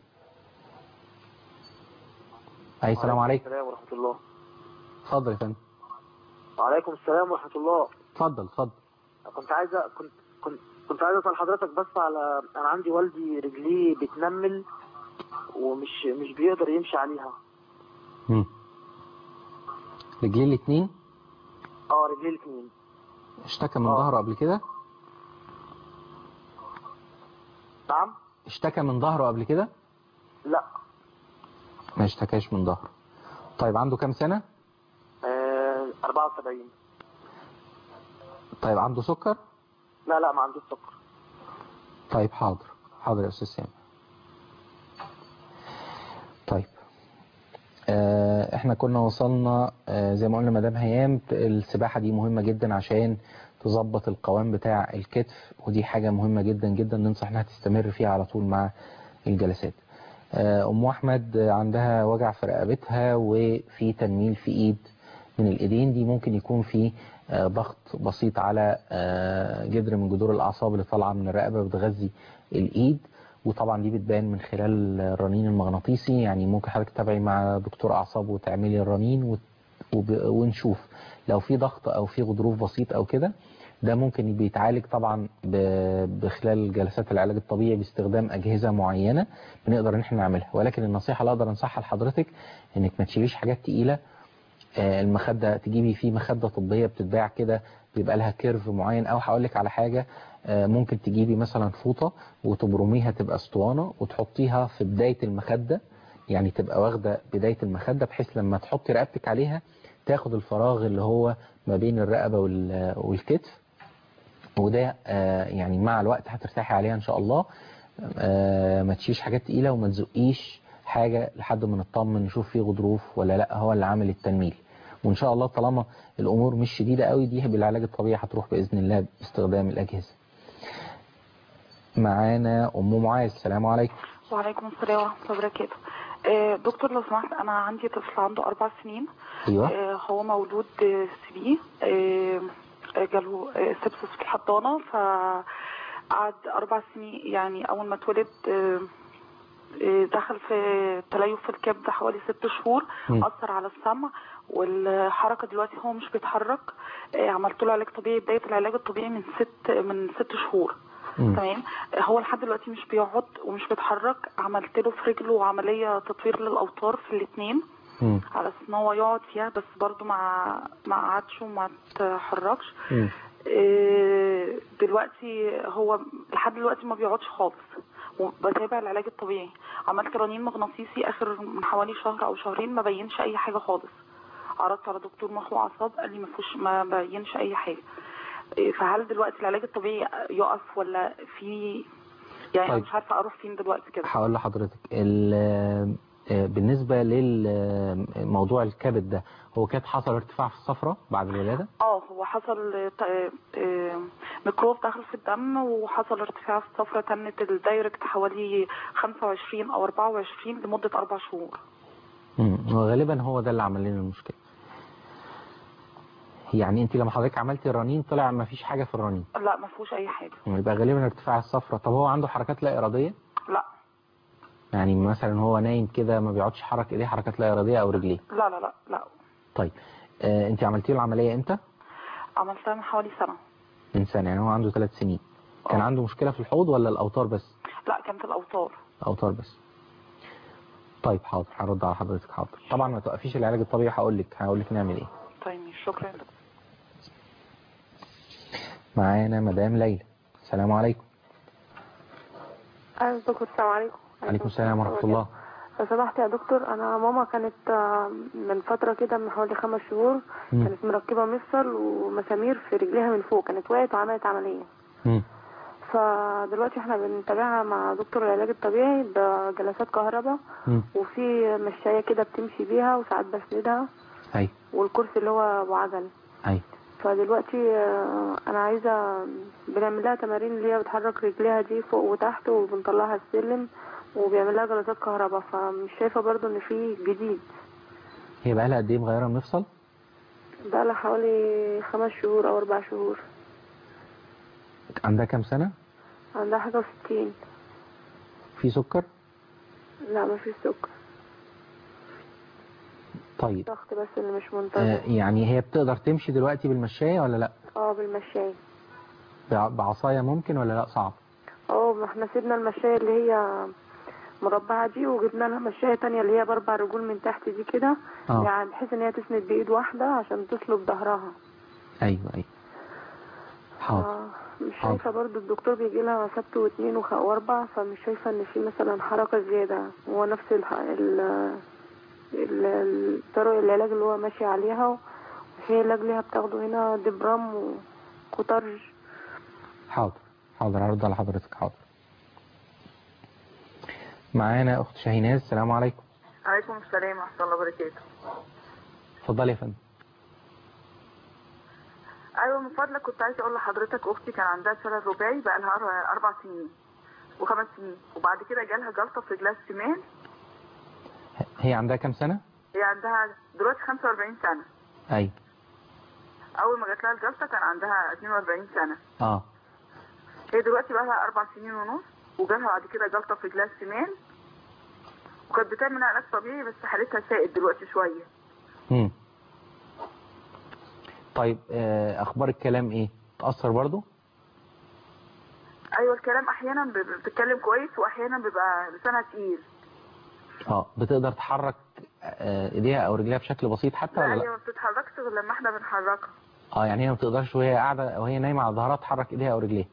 A: أي السلام عليكم
H: السلام ورحمة الله
A: اتفضل يا فندم
H: وعليكم السلام ورحمة الله
A: اتفضل اتفضل
H: كنت عايزة كنت كنت كنت عايز اسال حضرتك بس على انا عندي والدي رجليه بتنمل ومش مش بيقدر يمشي عليها
A: مم. رجليه الاتنين
H: اه رجليه الاثنين
A: اشتكى من
H: آه.
A: ظهره قبل كده
H: نعم
A: اشتكى من ظهره قبل كده
H: لا
A: ما اشتكاش من ظهره طيب عنده كام سنة
H: آه 74
A: طيب عنده سكر
H: لا لا ما عندوش سكر
A: طيب حاضر حاضر يا استاذ سامي طيب آه، احنا كنا وصلنا آه، زي ما قلنا مدام هيام السباحة دي مهمة جدا عشان تظبط القوام بتاع الكتف ودي حاجة مهمة جدا جدا ننصح انها تستمر فيها على طول مع الجلسات آه، ام احمد عندها وجع في رقبتها وفي تنميل في ايد من الايدين دي ممكن يكون في آه، ضغط بسيط على آه، جذر من جذور الاعصاب اللي طالعه من الرقبه بتغذي الايد وطبعا دي بتبان من خلال الرنين المغناطيسي يعني ممكن حضرتك تتابعي مع دكتور اعصاب وتعملي الرنين وت- وب- ونشوف لو في ضغط او في غضروف بسيط او كده ده ممكن بيتعالج طبعا ب- بخلال جلسات العلاج الطبيعي باستخدام اجهزه معينه بنقدر ان احنا نعملها ولكن النصيحه اللي اقدر انصحها لحضرتك انك ما تشيليش حاجات تقيله آه، المخدة تجيبي فيه مخدة طبية بتتباع كده بيبقى لها كيرف معين او هقول لك على حاجة آه، ممكن تجيبي مثلا فوطة وتبرميها تبقى اسطوانة وتحطيها في بداية المخدة يعني تبقى واخدة بداية المخدة بحيث لما تحطي رقبتك عليها تاخد الفراغ اللي هو ما بين الرقبة وال- والكتف وده آه، يعني مع الوقت هترتاحي عليها ان شاء الله آه، ما تشيش حاجات تقيلة وما تزقيش حاجة لحد ما نطمن نشوف فيه غضروف ولا لا هو اللي عامل التنميل وان شاء الله طالما الامور مش شديدة قوي دي بالعلاج الطبيعي هتروح باذن الله باستخدام الاجهزة معانا ام معاذ السلام عليكم
I: وعليكم السلام ورحمة الله وبركاته آه، دكتور لو سمحت أنا عندي طفل عنده أربع سنين
A: ايوه
I: آه، هو مولود آه، سبي آه، آه، جاله آه، سبسس في الحضانة فقعد أربع سنين يعني أول ما اتولد آه، آه، دخل في تليف في الكبد حوالي ست شهور
J: مم.
I: أثر على السمع والحركة دلوقتي هو مش بيتحرك آه، عملت له علاج طبيعي بداية العلاج الطبيعي من ست من ست شهور
J: مم.
I: تمام هو لحد دلوقتي مش بيقعد ومش بيتحرك عملت له في رجله عملية تطوير للأوتار في الاتنين
A: مم.
I: على اساس ان هو يقعد فيها بس برضو ما ما قعدش وما تحركش
A: مم.
I: إيه، دلوقتي هو لحد دلوقتي ما بيقعدش خالص وبتابع العلاج الطبيعي عملت رنين مغناطيسي اخر من حوالي شهر او شهرين ما بينش اي حاجه خالص عرضت على دكتور مخ واعصاب قال لي ما فيهوش ما بينش اي حاجه إيه، فهل دلوقتي العلاج الطبيعي يقف ولا في يعني انا
A: طيب.
I: مش عارفه اروح فين دلوقتي كده
A: هقول لحضرتك ال- آه، بالنسبة للموضوع الكبد ده هو كانت حصل ارتفاع في الصفرة بعد الولادة
I: اه هو حصل ت- آه، ميكروب دخل في الدم وحصل ارتفاع في الصفرة تنت الدايركت حوالي 25 او 24 لمدة اربع شهور
A: مم. وغالبا هو ده اللي عمل لنا المشكلة يعني انت لما حضرتك عملتي الرنين طلع ما فيش حاجة في الرنين
I: لا ما فيهوش اي حاجة
A: يبقى غالبا ارتفاع الصفرة طب هو عنده حركات لا إرادية
I: لا
A: يعني مثلا هو نايم كده ما بيقعدش يحرك ايديه حركات لا إرادية او رجليه
I: لا لا لا لا
A: طيب آه انت عملتي له العملية امتى
I: عملتها من حوالي سنة
A: من سنة يعني هو عنده ثلاث سنين كان عنده مشكلة في الحوض ولا الأوتار بس
I: لا كانت الاوتار
A: أوتار بس طيب حاضر هرد على حضرتك حاضر طبعا ما توقفيش العلاج الطبيعي هقول لك هقول لك نعمل ايه
I: طيب شكرا
A: معانا مدام ليلى السلام عليكم
K: ايوه دكتور السلام عليكم
A: عليكم السلام ورحمة الله
K: لو سمحت يا دكتور انا ماما كانت آه، من فتره كده من حوالي خمس شهور
A: مم.
K: كانت مركبه مفصل ومسامير في رجليها من فوق كانت وقعت وعملت عمليه
A: مم.
K: فدلوقتي احنا بنتابعها مع دكتور العلاج الطبيعي بجلسات كهرباء
A: مم.
K: وفي مشاية كده بتمشي بيها وساعات بسندها
A: أي
K: والكرسي اللي هو ابو عجل
A: أي
K: فدلوقتي آه، انا عايزه بنعمل لها تمارين اللي هي بتحرك رجليها دي فوق وتحت وبنطلعها السلم وبيعمل لها جلسات كهرباء فمش شايفه برضو ان في جديد
A: هي بقى لها قد ايه مغيرة المفصل
K: بقى لها حوالي خمس شهور او اربع شهور
A: عندها كام سنة
K: عندها حاجه وستين
A: في سكر
K: لا ما فيش سكر
A: طيب
K: ضغط بس اللي مش منتظم
A: آه يعني هي بتقدر تمشي دلوقتي بالمشاية ولا لا
K: اه بالمشاية
A: بع- بعصاية ممكن ولا لا صعب
K: اه ما احنا سيبنا المشاية اللي هي مربعة دي وجبنا لها مشاية تانية اللي هي باربع رجول من تحت دي كده
A: آه.
K: يعني بحيث ان هي تسند بايد واحدة عشان تسلب ظهرها
A: ايوه ايوه حاضر
K: آه. مش
A: حاضر.
K: شايفة برضو الدكتور بيجي لها سبت واثنين وخ- واربع فمش شايفة ان في مثلا حركة زيادة هو نفس الح... ال... ال... ال- طرق العلاج اللي هو ماشي عليها وفي علاج ليها بتاخده هنا دبرام وكوترج
A: حاضر حاضر هرد على حضرتك حاضر معانا اخت شاهيناز السلام عليكم
J: عليكم السلام ورحمة الله وبركاته
A: اتفضلي يا فندم
J: أيوة من فضلك كنت عايزة أقول لحضرتك أختي كان عندها شلل رباعي بقى لها أر- أربع سنين وخمس سنين وبعد كده جالها جلطة في رجلها الشمال
A: هي عندها كام سنة
J: هي عندها دلوقتي 45 سنة
A: ايوه
J: أول ما جات لها الجلطة كان عندها 42 سنة
A: اه
J: هي دلوقتي بقى لها أربع سنين ونص وجالها بعد كده جلطة في رجلها الشمال وكانت بتعمل علاج طبيعي بس حالتها سائد دلوقتي شوية
A: مم. طيب آه، اخبار الكلام ايه تأثر برضو
J: أيوة الكلام أحيانا ب- بتتكلم كويس وأحيانا بيبقى لسانها تقيل
A: اه بتقدر تحرك آه، ايديها او رجليها بشكل بسيط حتى
J: لا
A: ولا
J: هي
A: لا
J: ما بتتحركش غير لما احنا بنحركها
A: اه يعني هي ما بتقدرش وهي قاعده او هي نايمه على ظهرها تحرك ايديها او رجليها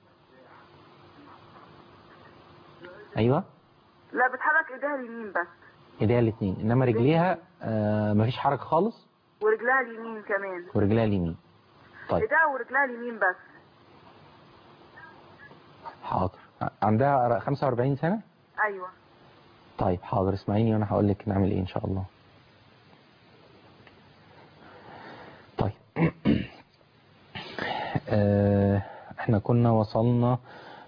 A: ايوه
J: لا بتحرك ايديها اليمين بس
A: ايديها الاثنين انما رجليها آه مفيش حركه خالص
J: ورجلها اليمين كمان
A: ورجليها اليمين طيب
J: ايديها ورجلها اليمين بس
A: حاضر عندها 45 سنه
J: ايوه
A: طيب حاضر اسمعيني وانا هقول لك نعمل ايه ان شاء الله طيب آه، احنا كنا وصلنا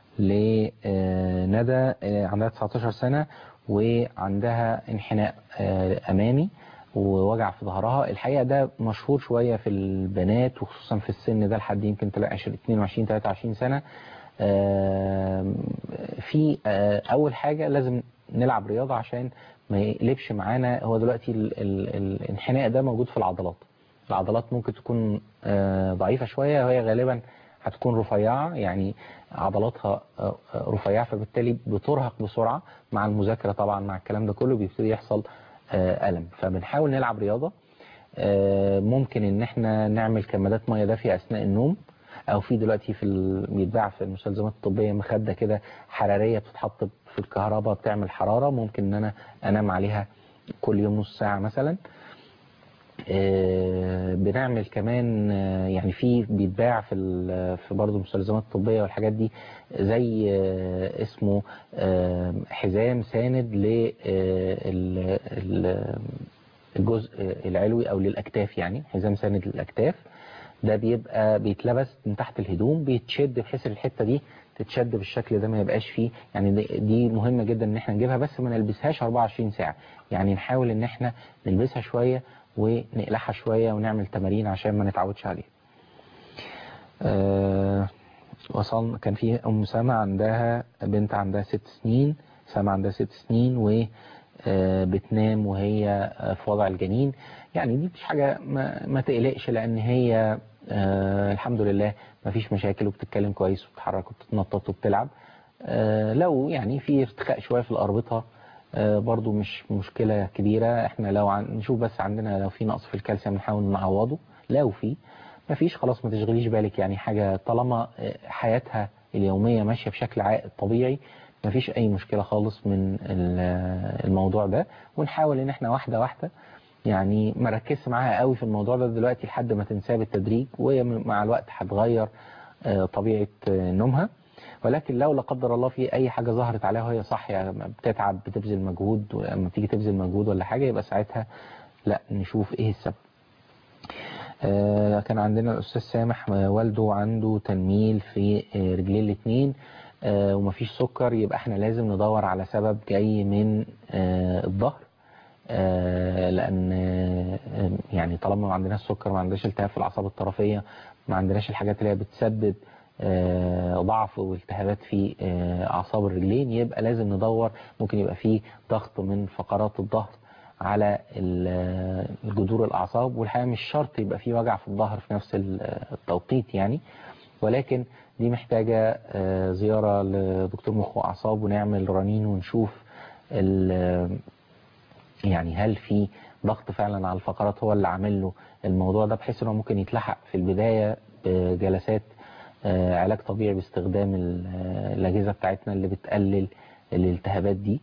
A: لندى عندها 19 سنة وعندها انحناء آه، امامي ووجع في ظهرها الحقيقة ده مشهور شوية في البنات وخصوصا في السن ده لحد يمكن تلاقي 22 23 سنة آم، في آه، اول حاجة لازم نلعب رياضة عشان ما يقلبش معانا هو دلوقتي ال ال الانحناء ده موجود في العضلات العضلات ممكن تكون آه، ضعيفة شوية وهي غالبا هتكون رفيعة يعني عضلاتها آه، آه، رفيعة فبالتالي بترهق بسرعة مع المذاكرة طبعا مع الكلام ده كله بيبتدي يحصل آه، ألم فبنحاول نلعب رياضة آه، ممكن ان احنا نعمل كمادات ميه دافيه اثناء النوم او في دلوقتي في ال... بيتباع في المستلزمات الطبيه مخده كده حراريه بتتحط في الكهرباء بتعمل حراره ممكن ان انا انام عليها كل يوم نص ساعه مثلا آه، بنعمل كمان آه، يعني في بيتباع في ال- في برضه المستلزمات الطبيه والحاجات دي زي آه، اسمه آه، حزام ساند لل الجزء العلوي او للاكتاف يعني حزام ساند للاكتاف ده بيبقى بيتلبس من تحت الهدوم بيتشد بحيث الحته دي تتشد بالشكل ده ما يبقاش فيه يعني دي- دي مهمه جدا ان احنا نجيبها بس ما نلبسهاش 24 ساعه يعني نحاول ان احنا نلبسها شويه ونقلعها شويه ونعمل تمارين عشان ما نتعودش عليها آه وصلنا كان في ام سما عندها بنت عندها ست سنين سما عندها ست سنين و آه، بتنام وهي آه، في وضع الجنين يعني دي مش حاجة ما, ما تقلقش لأن هي آه، الحمد لله ما فيش مشاكل وبتتكلم كويس وبتتحرك وبتتنطط وبتلعب آه، لو يعني في ارتخاء شوية في الأربطة آه، برضو مش مشكلة كبيرة احنا لو عن نشوف بس عندنا لو في نقص في الكالسيوم نحاول نعوضه لو في ما فيش خلاص ما تشغليش بالك يعني حاجة طالما آه، حياتها اليومية ماشية بشكل عائد طبيعي ما فيش أي مشكلة خالص من ال- الموضوع ده ونحاول إن احنا واحدة واحدة يعني ما ركزش معاها قوي في الموضوع ده دلوقتي لحد ما تنساه بالتدريج وهي مع الوقت هتغير آه، طبيعة آه، نومها ولكن لو لا قدر الله في اي حاجه ظهرت عليها وهي صاحيه بتتعب بتبذل مجهود ولما تيجي تبذل مجهود ولا حاجه يبقى ساعتها لا نشوف ايه السبب آه، كان عندنا الأستاذ سامح آه، والده عنده تنميل في آه، رجليه الاثنين ومفيش سكر يبقى احنا لازم ندور على سبب جاي من آه، الظهر آه، لأن آه، يعني طالما ما عندناش سكر ما عندناش التهاب في الأعصاب الطرفية ما عندناش الحاجات اللي هي بتسبب آه، ضعف والتهابات في آه، أعصاب الرجلين يبقى لازم ندور ممكن يبقى فيه ضغط من فقرات الظهر على ال- الجذور الأعصاب والحقيقة مش شرط يبقى فيه وجع في الظهر في نفس ال- التوقيت يعني ولكن دي محتاجة آه، زيارة لدكتور مخ وأعصاب ونعمل رنين ونشوف ال- يعني هل في ضغط فعلا على الفقرات هو اللي عامل له الموضوع ده بحيث انه ممكن يتلحق في البداية بجلسات آه، علاج طبيعي باستخدام ال- آه، الأجهزة بتاعتنا اللي بتقلل الالتهابات دي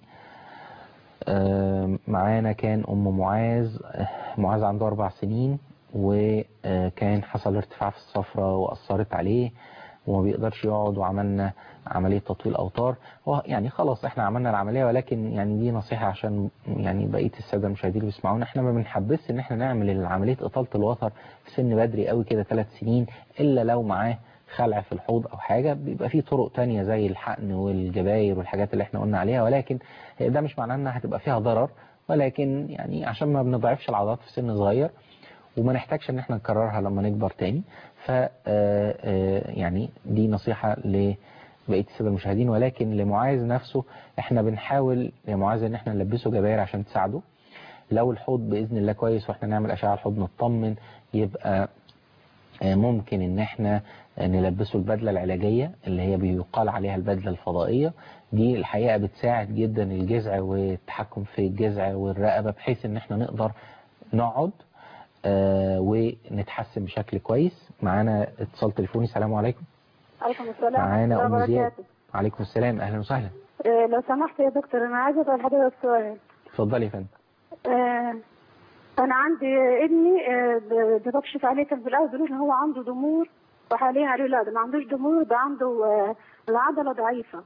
A: آه، معانا كان أم معاذ آه، معاذ عنده أربع سنين وكان حصل ارتفاع في الصفرة وأثرت عليه وما بيقدرش يقعد وعملنا عملية تطويل أوتار هو يعني خلاص احنا عملنا العملية ولكن يعني دي نصيحة عشان يعني بقية السادة المشاهدين اللي بيسمعونا احنا ما بنحبس ان احنا نعمل عملية إطالة الوتر في سن بدري قوي كده ثلاث سنين إلا لو معاه خلع في الحوض أو حاجة بيبقى في طرق تانية زي الحقن والجباير والحاجات اللي احنا قلنا عليها ولكن ده مش معناه انها هتبقى فيها ضرر ولكن يعني عشان ما بنضعفش العضلات في سن صغير وما نحتاجش ان احنا نكررها لما نكبر تاني ف آه، آه، يعني دي نصيحة لبقية السادة المشاهدين ولكن لمعاذ نفسه احنا بنحاول يا معاذ ان احنا نلبسه جباير عشان تساعده لو الحوض بإذن الله كويس واحنا نعمل أشعة على الحوض نطمن يبقى آه، ممكن ان احنا نلبسه البدلة العلاجية اللي هي بيقال عليها البدلة الفضائية دي الحقيقة بتساعد جدا الجذع والتحكم في الجذع والرقبة بحيث ان احنا نقدر نقعد آه، ونتحسن بشكل كويس معانا اتصال تليفوني السلام عليكم
L: عليكم السلام
A: معانا
L: ورحمة
A: ام
L: الله
A: زياد
L: وبركاته.
A: عليكم السلام اهلا وسهلا
L: آه، لو سمحت يا دكتور انا عايزه اسال حضرتك سؤال
A: اتفضلي يا فندم
L: آه، انا عندي ابني آه، ب- بكشف عليه كان في الاول بيقولوا ان هو عنده ضمور وحاليا قالوا لا ده ما عندوش ضمور ده عنده آه، العضله ضعيفه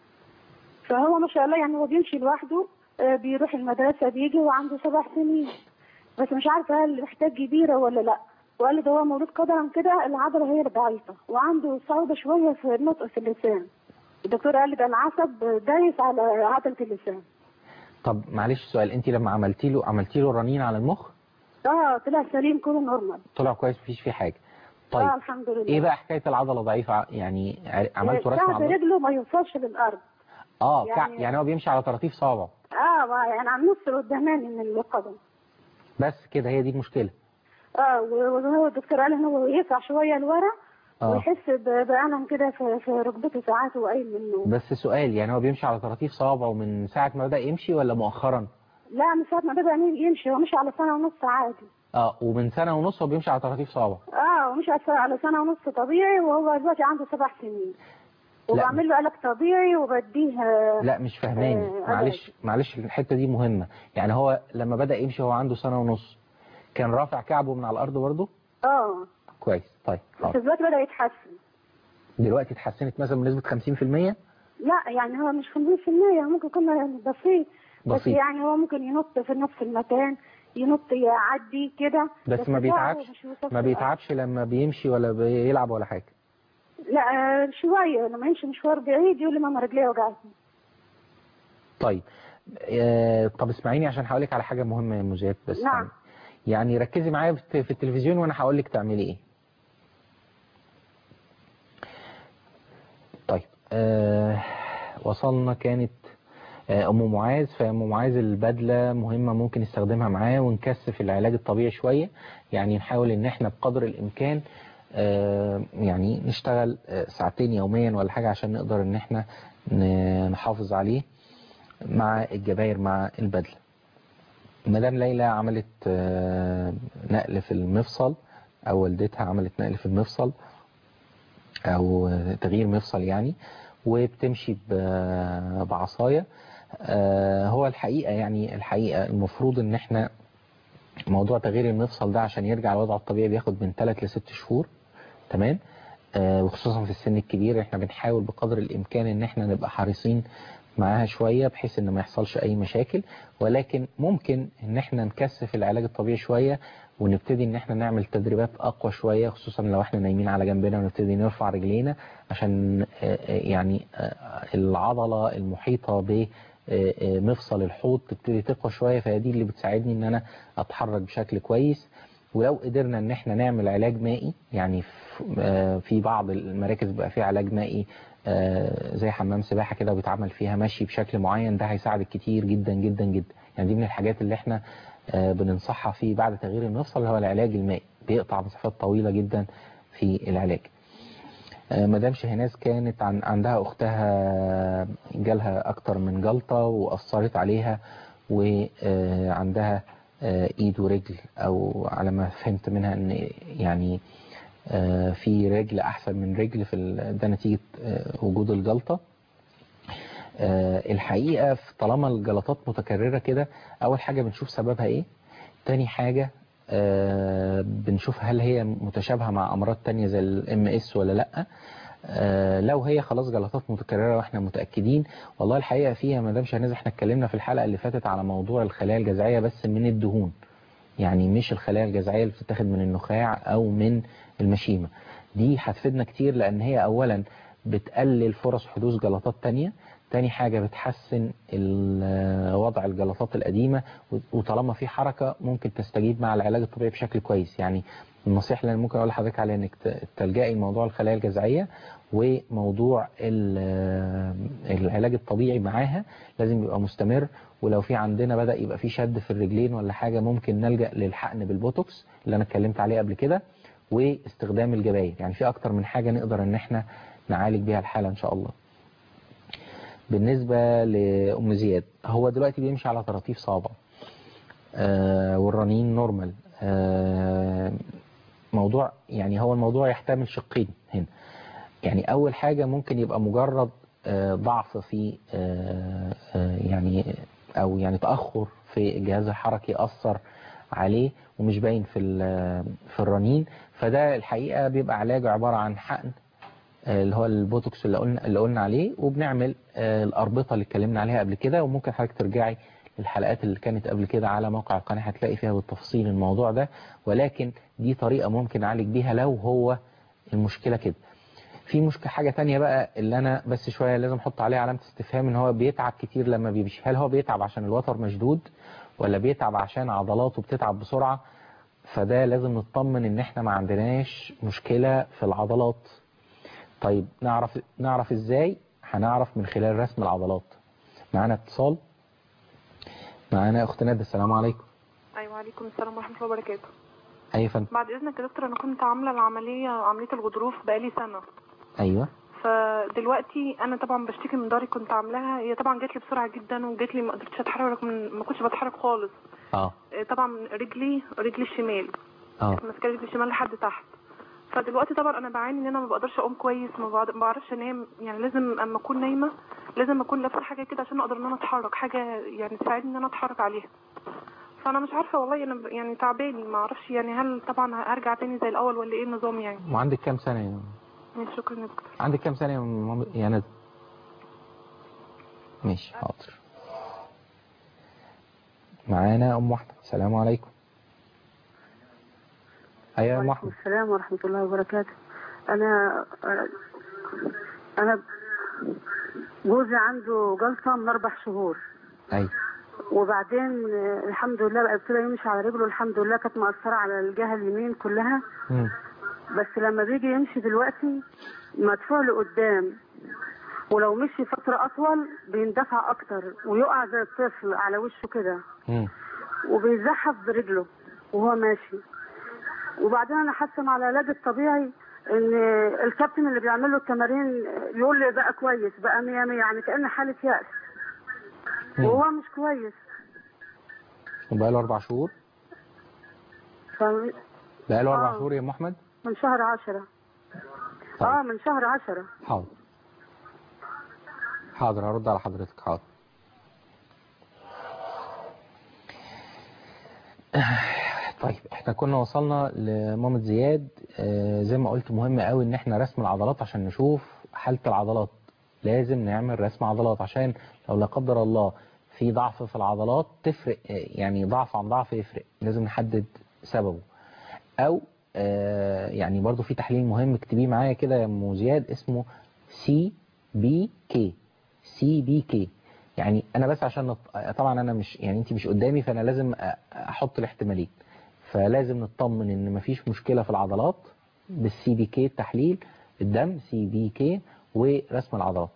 L: فهو ما شاء الله يعني هو بيمشي لوحده آه، بيروح المدرسه بيجي وعنده سبع سنين بس مش عارفه هل محتاج كبيره ولا لا وقال لي ده هو مولود قدرا كده العضله هي الضعيفه وعنده صعوبه شويه في النطق في اللسان الدكتور قال لي ده العصب دايس على عضله اللسان
A: طب معلش سؤال انت لما عملتي له عملتي له رنين على المخ
L: اه طلع سليم كله نورمال
A: طلع كويس مفيش فيه حاجة طيب
L: اه الحمد لله
A: ايه بقى حكاية العضلة ضعيفة يعني ع- عملتوا رسم
L: بعد
A: عضلة
L: رجله ما يوصلش للارض
A: اه
L: يعني-
A: يعني, يعني هو بيمشي على طراطيف صوابعه
L: اه ما- يعني على النص القداماني من القدم
A: بس كده هي دي المشكلة
L: اه و- وهو الدكتور قال ان هو يقع شويه لورا
A: اه
L: ويحس ب- بألم كده في, في ركبته ساعات وقايم من النوم
A: بس سؤال يعني هو بيمشي على طراطيف صوابعه من ساعة ما بدأ يمشي ولا مؤخرا
L: لا من ساعه ما بدا يمشي هو مشي على سنه ونص عادي
A: اه ومن سنة ونص هو بيمشي على طراطيف صوابعه
L: اه ومشي على سنة- على سنه ونص طبيعي وهو دلوقتي عنده سبع سنين وبعمل له علاج طبيعي وبديه آه،
A: لا مش فاهماني
L: آه،
A: معلش معلش الحتة دي مهمة يعني هو لما بدأ يمشي هو عنده سنة ونص كان رافع كعبه من على الأرض برضه
L: اه
A: كويس طيب
L: بس
A: حاضر
L: دلوقتي بدا يتحسن
A: دلوقتي اتحسنت مثلا بنسبة 50%
L: لا يعني هو مش 50% هو ممكن يكون يعني بسيط بس
A: بسيط.
L: يعني هو ممكن ينط في نفس المكان ينط يعدي كده
A: بس ما
L: لا،
A: بيتعبش
L: هو مش وصل
A: ما
L: في
A: بيتعبش لما بيمشي ولا بيلعب ولا حاجة
L: الأرض. لا آه، شويه لما يمشي مشوار بعيد يقول لي ماما رجلي وجعتني
A: طيب آه طب اسمعيني عشان هقول لك على حاجة مهمة يا مجاب بس
L: نعم.
A: يعني ركزي معايا في في التلفزيون وانا هقول لك تعملي ايه طيب آه وصلنا كانت آه ام معاذ فام معاذ البدله مهمه ممكن نستخدمها معاه ونكثف العلاج الطبيعي شويه يعني نحاول ان احنا بقدر الامكان آه يعني نشتغل آه ساعتين يوميا ولا حاجه عشان نقدر ان احنا ن- نحافظ عليه مع الجباير مع البدله مدام ليلى عملت آه، نقل في المفصل او والدتها عملت نقل في المفصل او آه، تغيير مفصل يعني وبتمشي ب- بعصاية آه، هو الحقيقة يعني الحقيقة المفروض ان احنا موضوع تغيير المفصل ده عشان يرجع لوضعه الطبيعي بياخد من 3 ل 6 شهور تمام آه، وخصوصا في السن الكبير احنا بنحاول بقدر الامكان ان احنا نبقى حريصين معاها شوية بحيث ان ما يحصلش اي مشاكل ولكن ممكن ان احنا نكثف العلاج الطبيعي شوية ونبتدي ان احنا نعمل تدريبات اقوى شوية خصوصا لو احنا نايمين على جنبنا ونبتدي نرفع رجلينا عشان آه، آه، يعني آه، العضلة المحيطة ب آه، آه، مفصل الحوض تبتدي تقوى شوية فهي دي اللي بتساعدني ان انا اتحرك بشكل كويس ولو قدرنا ان احنا نعمل علاج مائي يعني في- آه، في بعض المراكز بقى فيها علاج مائي آه، زي حمام سباحة كده وبيتعمل فيها مشي بشكل معين ده هيساعدك كتير جدا جدا جدا يعني دي من الحاجات اللي احنا آه، بننصحها فيه بعد تغيير المفصل اللي هو العلاج المائي بيقطع مسافات طويلة جدا في العلاج آه، مدام شهناز كانت عن عندها اختها جالها اكتر من جلطة واثرت عليها وعندها ايد ورجل او على ما فهمت منها ان يعني آه، في رجل احسن من رجل في ال- ده نتيجه آه، وجود الجلطه آه، الحقيقه في- طالما الجلطات متكرره كده اول حاجه بنشوف سببها ايه تاني حاجه آه، بنشوف هل هي متشابهه مع امراض تانية زي الام اس ولا لا آه، لو هي خلاص جلطات متكرره واحنا متاكدين والله الحقيقه فيها مدام شهناز احنا اتكلمنا في الحلقه اللي فاتت على موضوع الخلايا الجذعيه بس من الدهون يعني مش الخلايا الجذعيه اللي بتتاخد من النخاع او من المشيمه دي هتفيدنا كتير لان هي اولا بتقلل فرص حدوث جلطات تانية تاني حاجة بتحسن ال- وضع الجلطات القديمة وطالما في حركة ممكن تستجيب مع العلاج الطبيعي بشكل كويس يعني النصيحة اللي أنا ممكن أقول لحضرتك عليها إنك ت- تلجئي لموضوع الخلايا الجذعية وموضوع ال- العلاج الطبيعي معاها لازم يبقى مستمر ولو في عندنا بدأ يبقى في شد في الرجلين ولا حاجة ممكن نلجأ للحقن بالبوتوكس اللي أنا اتكلمت عليه قبل كده واستخدام الجباير يعني في أكتر من حاجة نقدر إن احنا نعالج بيها الحالة إن شاء الله بالنسبة لأم زياد هو دلوقتي بيمشي على طراطيف صابع آه والرنين نورمال آه موضوع يعني هو الموضوع يحتمل شقين هنا يعني أول حاجة ممكن يبقى مجرد آه ضعف في آه آه يعني أو يعني تأخر في الجهاز الحركي أثر عليه ومش باين في ال- في الرنين فده الحقيقة بيبقى علاج عبارة عن حقن آه، اللي هو البوتوكس اللي قلنا اللي قلنا عليه وبنعمل آه، الأربطة اللي اتكلمنا عليها قبل كده وممكن حضرتك ترجعي للحلقات اللي كانت قبل كده على موقع القناة هتلاقي فيها بالتفصيل الموضوع ده ولكن دي طريقة ممكن نعالج بيها لو هو المشكلة كده في مشكلة حاجة تانية بقى اللي أنا بس شوية لازم أحط عليها علامة استفهام إن هو بيتعب كتير لما بيمشي هل هو بيتعب عشان الوتر مشدود ولا بيتعب عشان عضلاته بتتعب بسرعة فده لازم نطمن إن إحنا ما عندناش مشكلة في العضلات طيب نعرف نعرف إزاي هنعرف من خلال رسم العضلات معانا اتصال معانا أخت ندى السلام عليكم
M: ايوه عليكم السلام ورحمه الله وبركاته
A: أي فندم
M: بعد اذنك يا دكتور انا كنت عامله العمليه عمليه الغضروف بقالي سنه
A: أيوه
M: فدلوقتي انا طبعا بشتكي من ضهري كنت عاملاها هي طبعا جات لي بسرعه جدا وجات لي ما قدرتش اتحرك من ما كنتش بتحرك خالص
A: اه
M: آه، طبعا رجلي رجلي الشمال
A: اه
M: ماسكه رجلي الشمال لحد تحت فدلوقتي طبعا انا بعاني ان انا ما بقدرش اقوم كويس ما بعد- ما بعرفش انام يعني لازم اما اكون نايمه لازم اكون لابسه حاجه كده عشان اقدر ان انا اتحرك حاجه يعني تساعدني ان انا اتحرك عليها فانا مش عارفه والله انا ب- يعني تعباني ما اعرفش يعني هل طبعا هرجع تاني زي الاول ولا ايه النظام يعني
A: وعندك كام سنة يا
M: ماشي شكرا يا دكتور
A: عندك كام سنة يا مام- يا ندى ماشي حاضر معانا أم أحمد السلام عليكم أيوة يا أم أحمد
L: السلام ورحمة الله وبركاته أنا أنا جوزي عنده جلطة من أربع شهور
A: أيوة
L: وبعدين آه، الحمد لله بقى ابتدى يمشي على رجله الحمد لله كانت مأثرة على الجهة اليمين كلها
A: مم.
L: بس لما بيجي يمشي دلوقتي مدفوع لقدام ولو مشي فترة أطول بيندفع أكتر ويقع زي الطفل على وشه كده
A: مم.
L: وبيزحف برجله وهو ماشي وبعدين انا حاسه مع العلاج الطبيعي ان الكابتن اللي بيعمل له التمارين يقول لي بقى كويس بقى مية مية يعني كأن حالة يأس
A: مم.
L: وهو مش كويس
A: وبقاله أربع شهور
L: ف-
A: بقاله أربع
L: آه.
A: شهور يا أم أحمد
L: من شهر عشرة
A: طيب.
L: اه من شهر عشرة
A: حاضر حاضر هرد على حضرتك حاضر طيب احنا كنا وصلنا لمامة زياد آه، زي ما قلت مهم قوي ان احنا رسم العضلات عشان نشوف حالة العضلات لازم نعمل رسم عضلات عشان لو لا قدر الله في ضعف في العضلات تفرق آه، يعني ضعف عن ضعف يفرق لازم نحدد سببه او آه، يعني برضو في تحليل مهم اكتبيه معايا كده يا ام زياد اسمه سي بي كي سي بي كي يعني انا بس عشان نط... طبعا انا مش يعني انت مش قدامي فانا لازم أ- احط الاحتمالين فلازم نطمن ان مفيش مشكله في العضلات بالسي بي كي التحليل الدم سي بي كي ورسم العضلات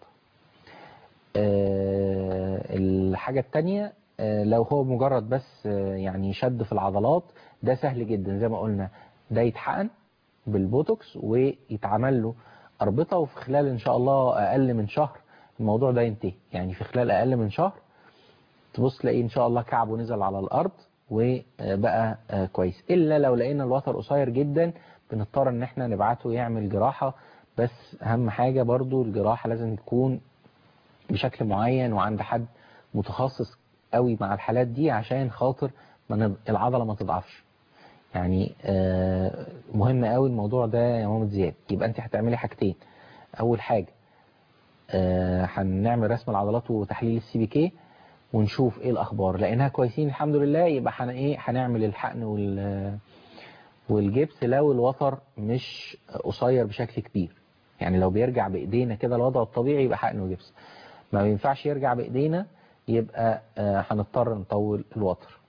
A: آه، الحاجة التانية آه، لو هو مجرد بس آه، يعني شد في العضلات ده سهل جدا زي ما قلنا ده يتحقن بالبوتوكس ويتعمل له أربطة وفي خلال إن شاء الله أقل من شهر الموضوع ده ينتهي يعني في خلال أقل من شهر تبص تلاقيه إن شاء الله كعبه نزل على الأرض وبقى آه، كويس إلا لو لقينا الوتر قصير جدا بنضطر ان احنا نبعته يعمل جراحة بس اهم حاجة برضو الجراحة لازم تكون بشكل معين وعند حد متخصص قوي مع الحالات دي عشان خاطر ما نض- العضلة ما تضعفش يعني آه، مهم قوي الموضوع ده يا مامة زياد يبقى انت هتعملي حاجتين اول حاجة آه، هنعمل رسم العضلات وتحليل السي بي كي ونشوف ايه الاخبار لقيناها كويسين الحمد لله يبقى حن ايه هنعمل الحقن وال والجبس لو الوتر مش قصير بشكل كبير يعني لو بيرجع بايدينا كده الوضع الطبيعي يبقى حقن وجبس ما ينفعش يرجع بايدينا يبقى آه، هنضطر نطول الوتر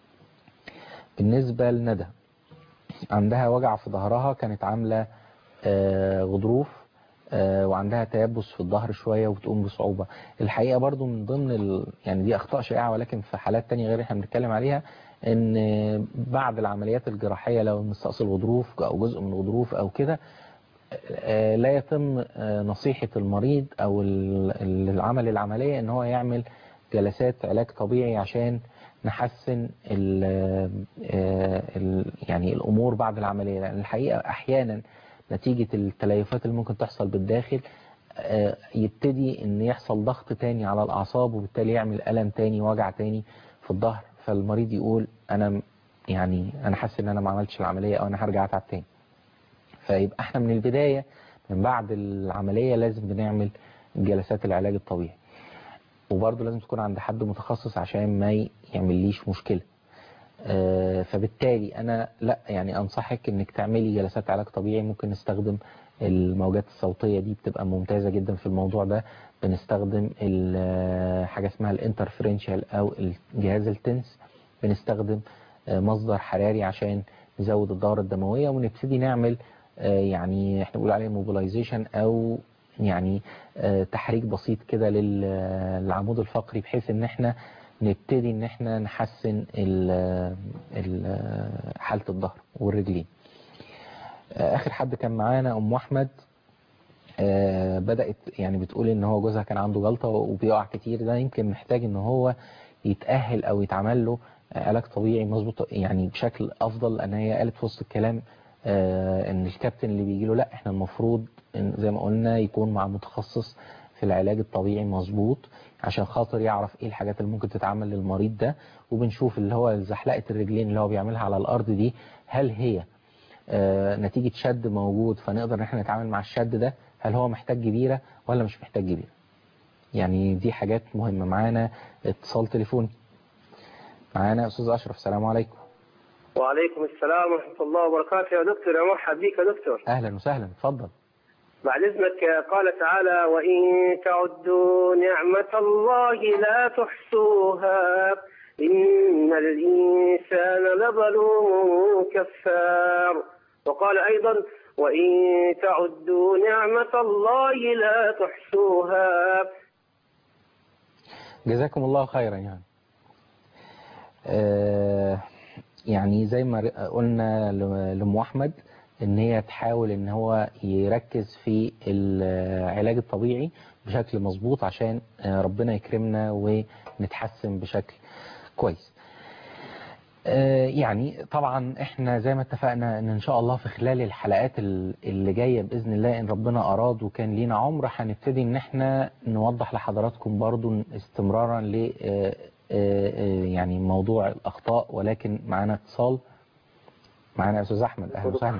A: بالنسبة لندى عندها وجع في ظهرها كانت عاملة آه، غضروف آه، وعندها تيبس في الظهر شوية وبتقوم بصعوبة الحقيقة برضو من ضمن ال... يعني دي أخطاء شائعة ولكن في حالات تانية غير اللي احنا بنتكلم عليها ان بعد العمليات الجراحية لو نستأصل غضروف أو جزء من الغضروف أو كده آه، لا يتم آه، نصيحة المريض أو ال- ال- العمل العملية ان هو يعمل جلسات علاج طبيعي عشان نحسن ال ال يعني الأمور بعد العملية لأن الحقيقة أحيانا نتيجة التليفات اللي ممكن تحصل بالداخل آه، يبتدي ان يحصل ضغط تاني على الأعصاب وبالتالي يعمل ألم تاني وجع تاني في الظهر فالمريض يقول أنا م- يعني أنا حاسس إن أنا ما عملتش العملية أو أنا هرجع أتعب تاني فيبقى احنا من البداية من بعد العملية لازم بنعمل جلسات العلاج الطبيعي وبرضه لازم تكون عند حد متخصص عشان ما ي- يعمليش مشكلة آه، فبالتالي انا لا يعني انصحك انك تعملي جلسات علاج طبيعي ممكن نستخدم الموجات الصوتية دي بتبقى ممتازة جدا في الموضوع ده بنستخدم ال- حاجة اسمها الانترفرنشال او الجهاز التنس بنستخدم آه، مصدر حراري عشان نزود الدورة الدموية ونبتدي نعمل آه، يعني احنا بنقول عليه موبيلايزيشن او يعني آه، تحريك بسيط كده لل- للعمود الفقري بحيث ان احنا نبتدي ان احنا نحسن ال- ال- حالة الظهر والرجلين آه، اخر حد كان معانا ام احمد آه، بدأت يعني بتقول ان هو جوزها كان عنده جلطة وبيقع كتير ده يمكن محتاج ان هو يتأهل او يتعمل له علاج طبيعي مظبوط يعني بشكل افضل لان هي قالت في وسط الكلام آه، ان الكابتن اللي بيجي له لا احنا المفروض إن زي ما قلنا يكون مع متخصص في العلاج الطبيعي مظبوط عشان خاطر يعرف ايه الحاجات اللي ممكن تتعمل للمريض ده وبنشوف اللي هو زحلقة الرجلين اللي هو بيعملها على الارض دي هل هي آه، نتيجة شد موجود فنقدر ان احنا نتعامل مع الشد ده هل هو محتاج جبيرة ولا مش محتاج جبيرة يعني دي حاجات مهمة معانا اتصال تليفوني معانا استاذ اشرف السلام عليكم
N: وعليكم السلام ورحمة الله وبركاته يا دكتور يا مرحب بك يا دكتور
A: اهلا وسهلا اتفضل
N: بعد إذنك قال تعالى وإن تعدوا نعمة الله لا تحصوها إن الإنسان لظلوم كفار وقال أيضا وإن تعدوا نعمة الله لا تحصوها
A: جزاكم الله خيرا يعني آه يعني زي ما ر- قلنا ل- لأم أحمد إن هي تحاول إن هو يركز في العلاج الطبيعي بشكل مظبوط عشان آه، ربنا يكرمنا ونتحسن بشكل كويس آه، يعني طبعا احنا زي ما اتفقنا ان ان شاء الله في خلال الحلقات ال- اللي جايه باذن الله ان ربنا اراد وكان لينا عمر هنبتدي ان احنا نوضح لحضراتكم برضو استمرارا ل آه، آه، آه، يعني موضوع الاخطاء ولكن معانا اتصال معانا يا استاذ احمد اهلا وسهلا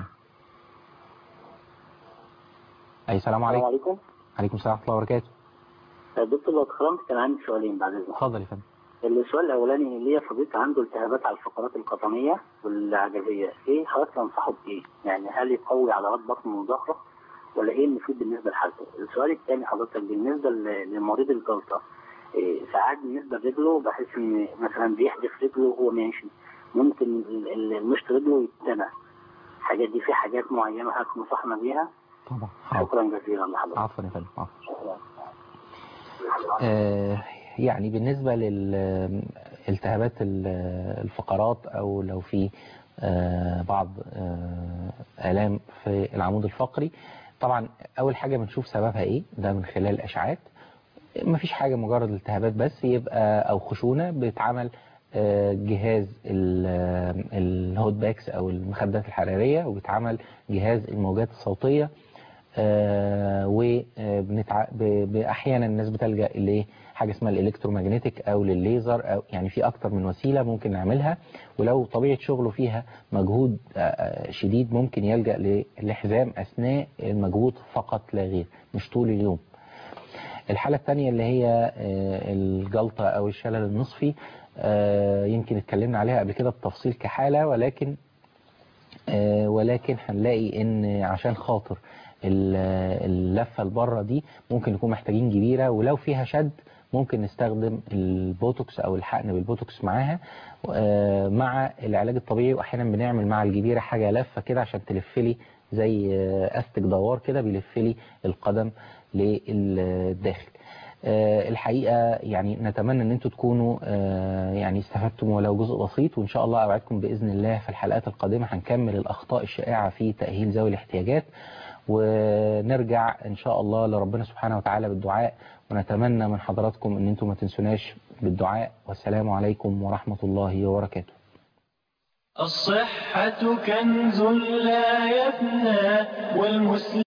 A: اي سلام عليكم
O: عليكم
A: عليكم السلام ورحمه الله وبركاته
O: دكتور لو اتكرمت كان عندي سؤالين بعد اذنك
A: اتفضل يا فندم
O: السؤال الاولاني ليا صديق عنده التهابات على الفقرات القطنيه والعجزيه ايه حضرتك تنصحه بايه؟ يعني هل يقوي عضلات بطنه وظهره ولا ايه المفيد بالنسبه لحالته؟ السؤال الثاني حضرتك بالنسبه ل- لمريض الجلطه إيه ساعات بالنسبه لرجله بحس ان مثلا بيحدف رجله وهو ماشي ممكن ال- ال- المشط رجله يتنى الحاجات دي في حاجات معينه حضرتك نصحنا بيها
A: طبعا
O: شكرا جزيلا لحضرتك
A: عفوا يا فندم عفوا آه، يعني بالنسبة للالتهابات الفقرات أو لو في آه، بعض آه، آلام في العمود الفقري طبعا أول حاجة بنشوف سببها إيه ده من خلال الأشعات مفيش حاجة مجرد التهابات بس يبقى أو خشونة بيتعمل آه، جهاز ال- آه، الهوت باكس او المخدات الحراريه وبيتعمل جهاز الموجات الصوتيه واحيانا الناس بتلجا لحاجه اسمها الالكترومagnetic او للليزر او يعني في اكتر من وسيله ممكن نعملها ولو طبيعه شغله فيها مجهود آه، آه، شديد ممكن يلجا للحزام اثناء المجهود فقط لا غير مش طول اليوم الحالة الثانية اللي هي آه، الجلطة أو الشلل النصفي آه، يمكن اتكلمنا عليها قبل كده بتفصيل كحالة ولكن آه، ولكن هنلاقي ان عشان خاطر ال- اللفة البره دي ممكن نكون محتاجين جبيرة ولو فيها شد ممكن نستخدم البوتوكس او الحقن بالبوتوكس معاها آه، مع العلاج الطبيعي واحيانا بنعمل مع الجبيرة حاجة لفة كده عشان تلف لي زي آه، استك دوار كده بيلف لي القدم للداخل آه، الحقيقة يعني نتمنى ان انتوا تكونوا آه، يعني استفدتم ولو جزء بسيط وان شاء الله اوعدكم باذن الله في الحلقات القادمة هنكمل الاخطاء الشائعة في تأهيل ذوي الاحتياجات ونرجع ان شاء الله لربنا سبحانه وتعالى بالدعاء ونتمنى من حضراتكم ان انتم ما تنسوناش بالدعاء والسلام عليكم ورحمة الله وبركاته
P: الصحة كنز لا يفنى والمسلم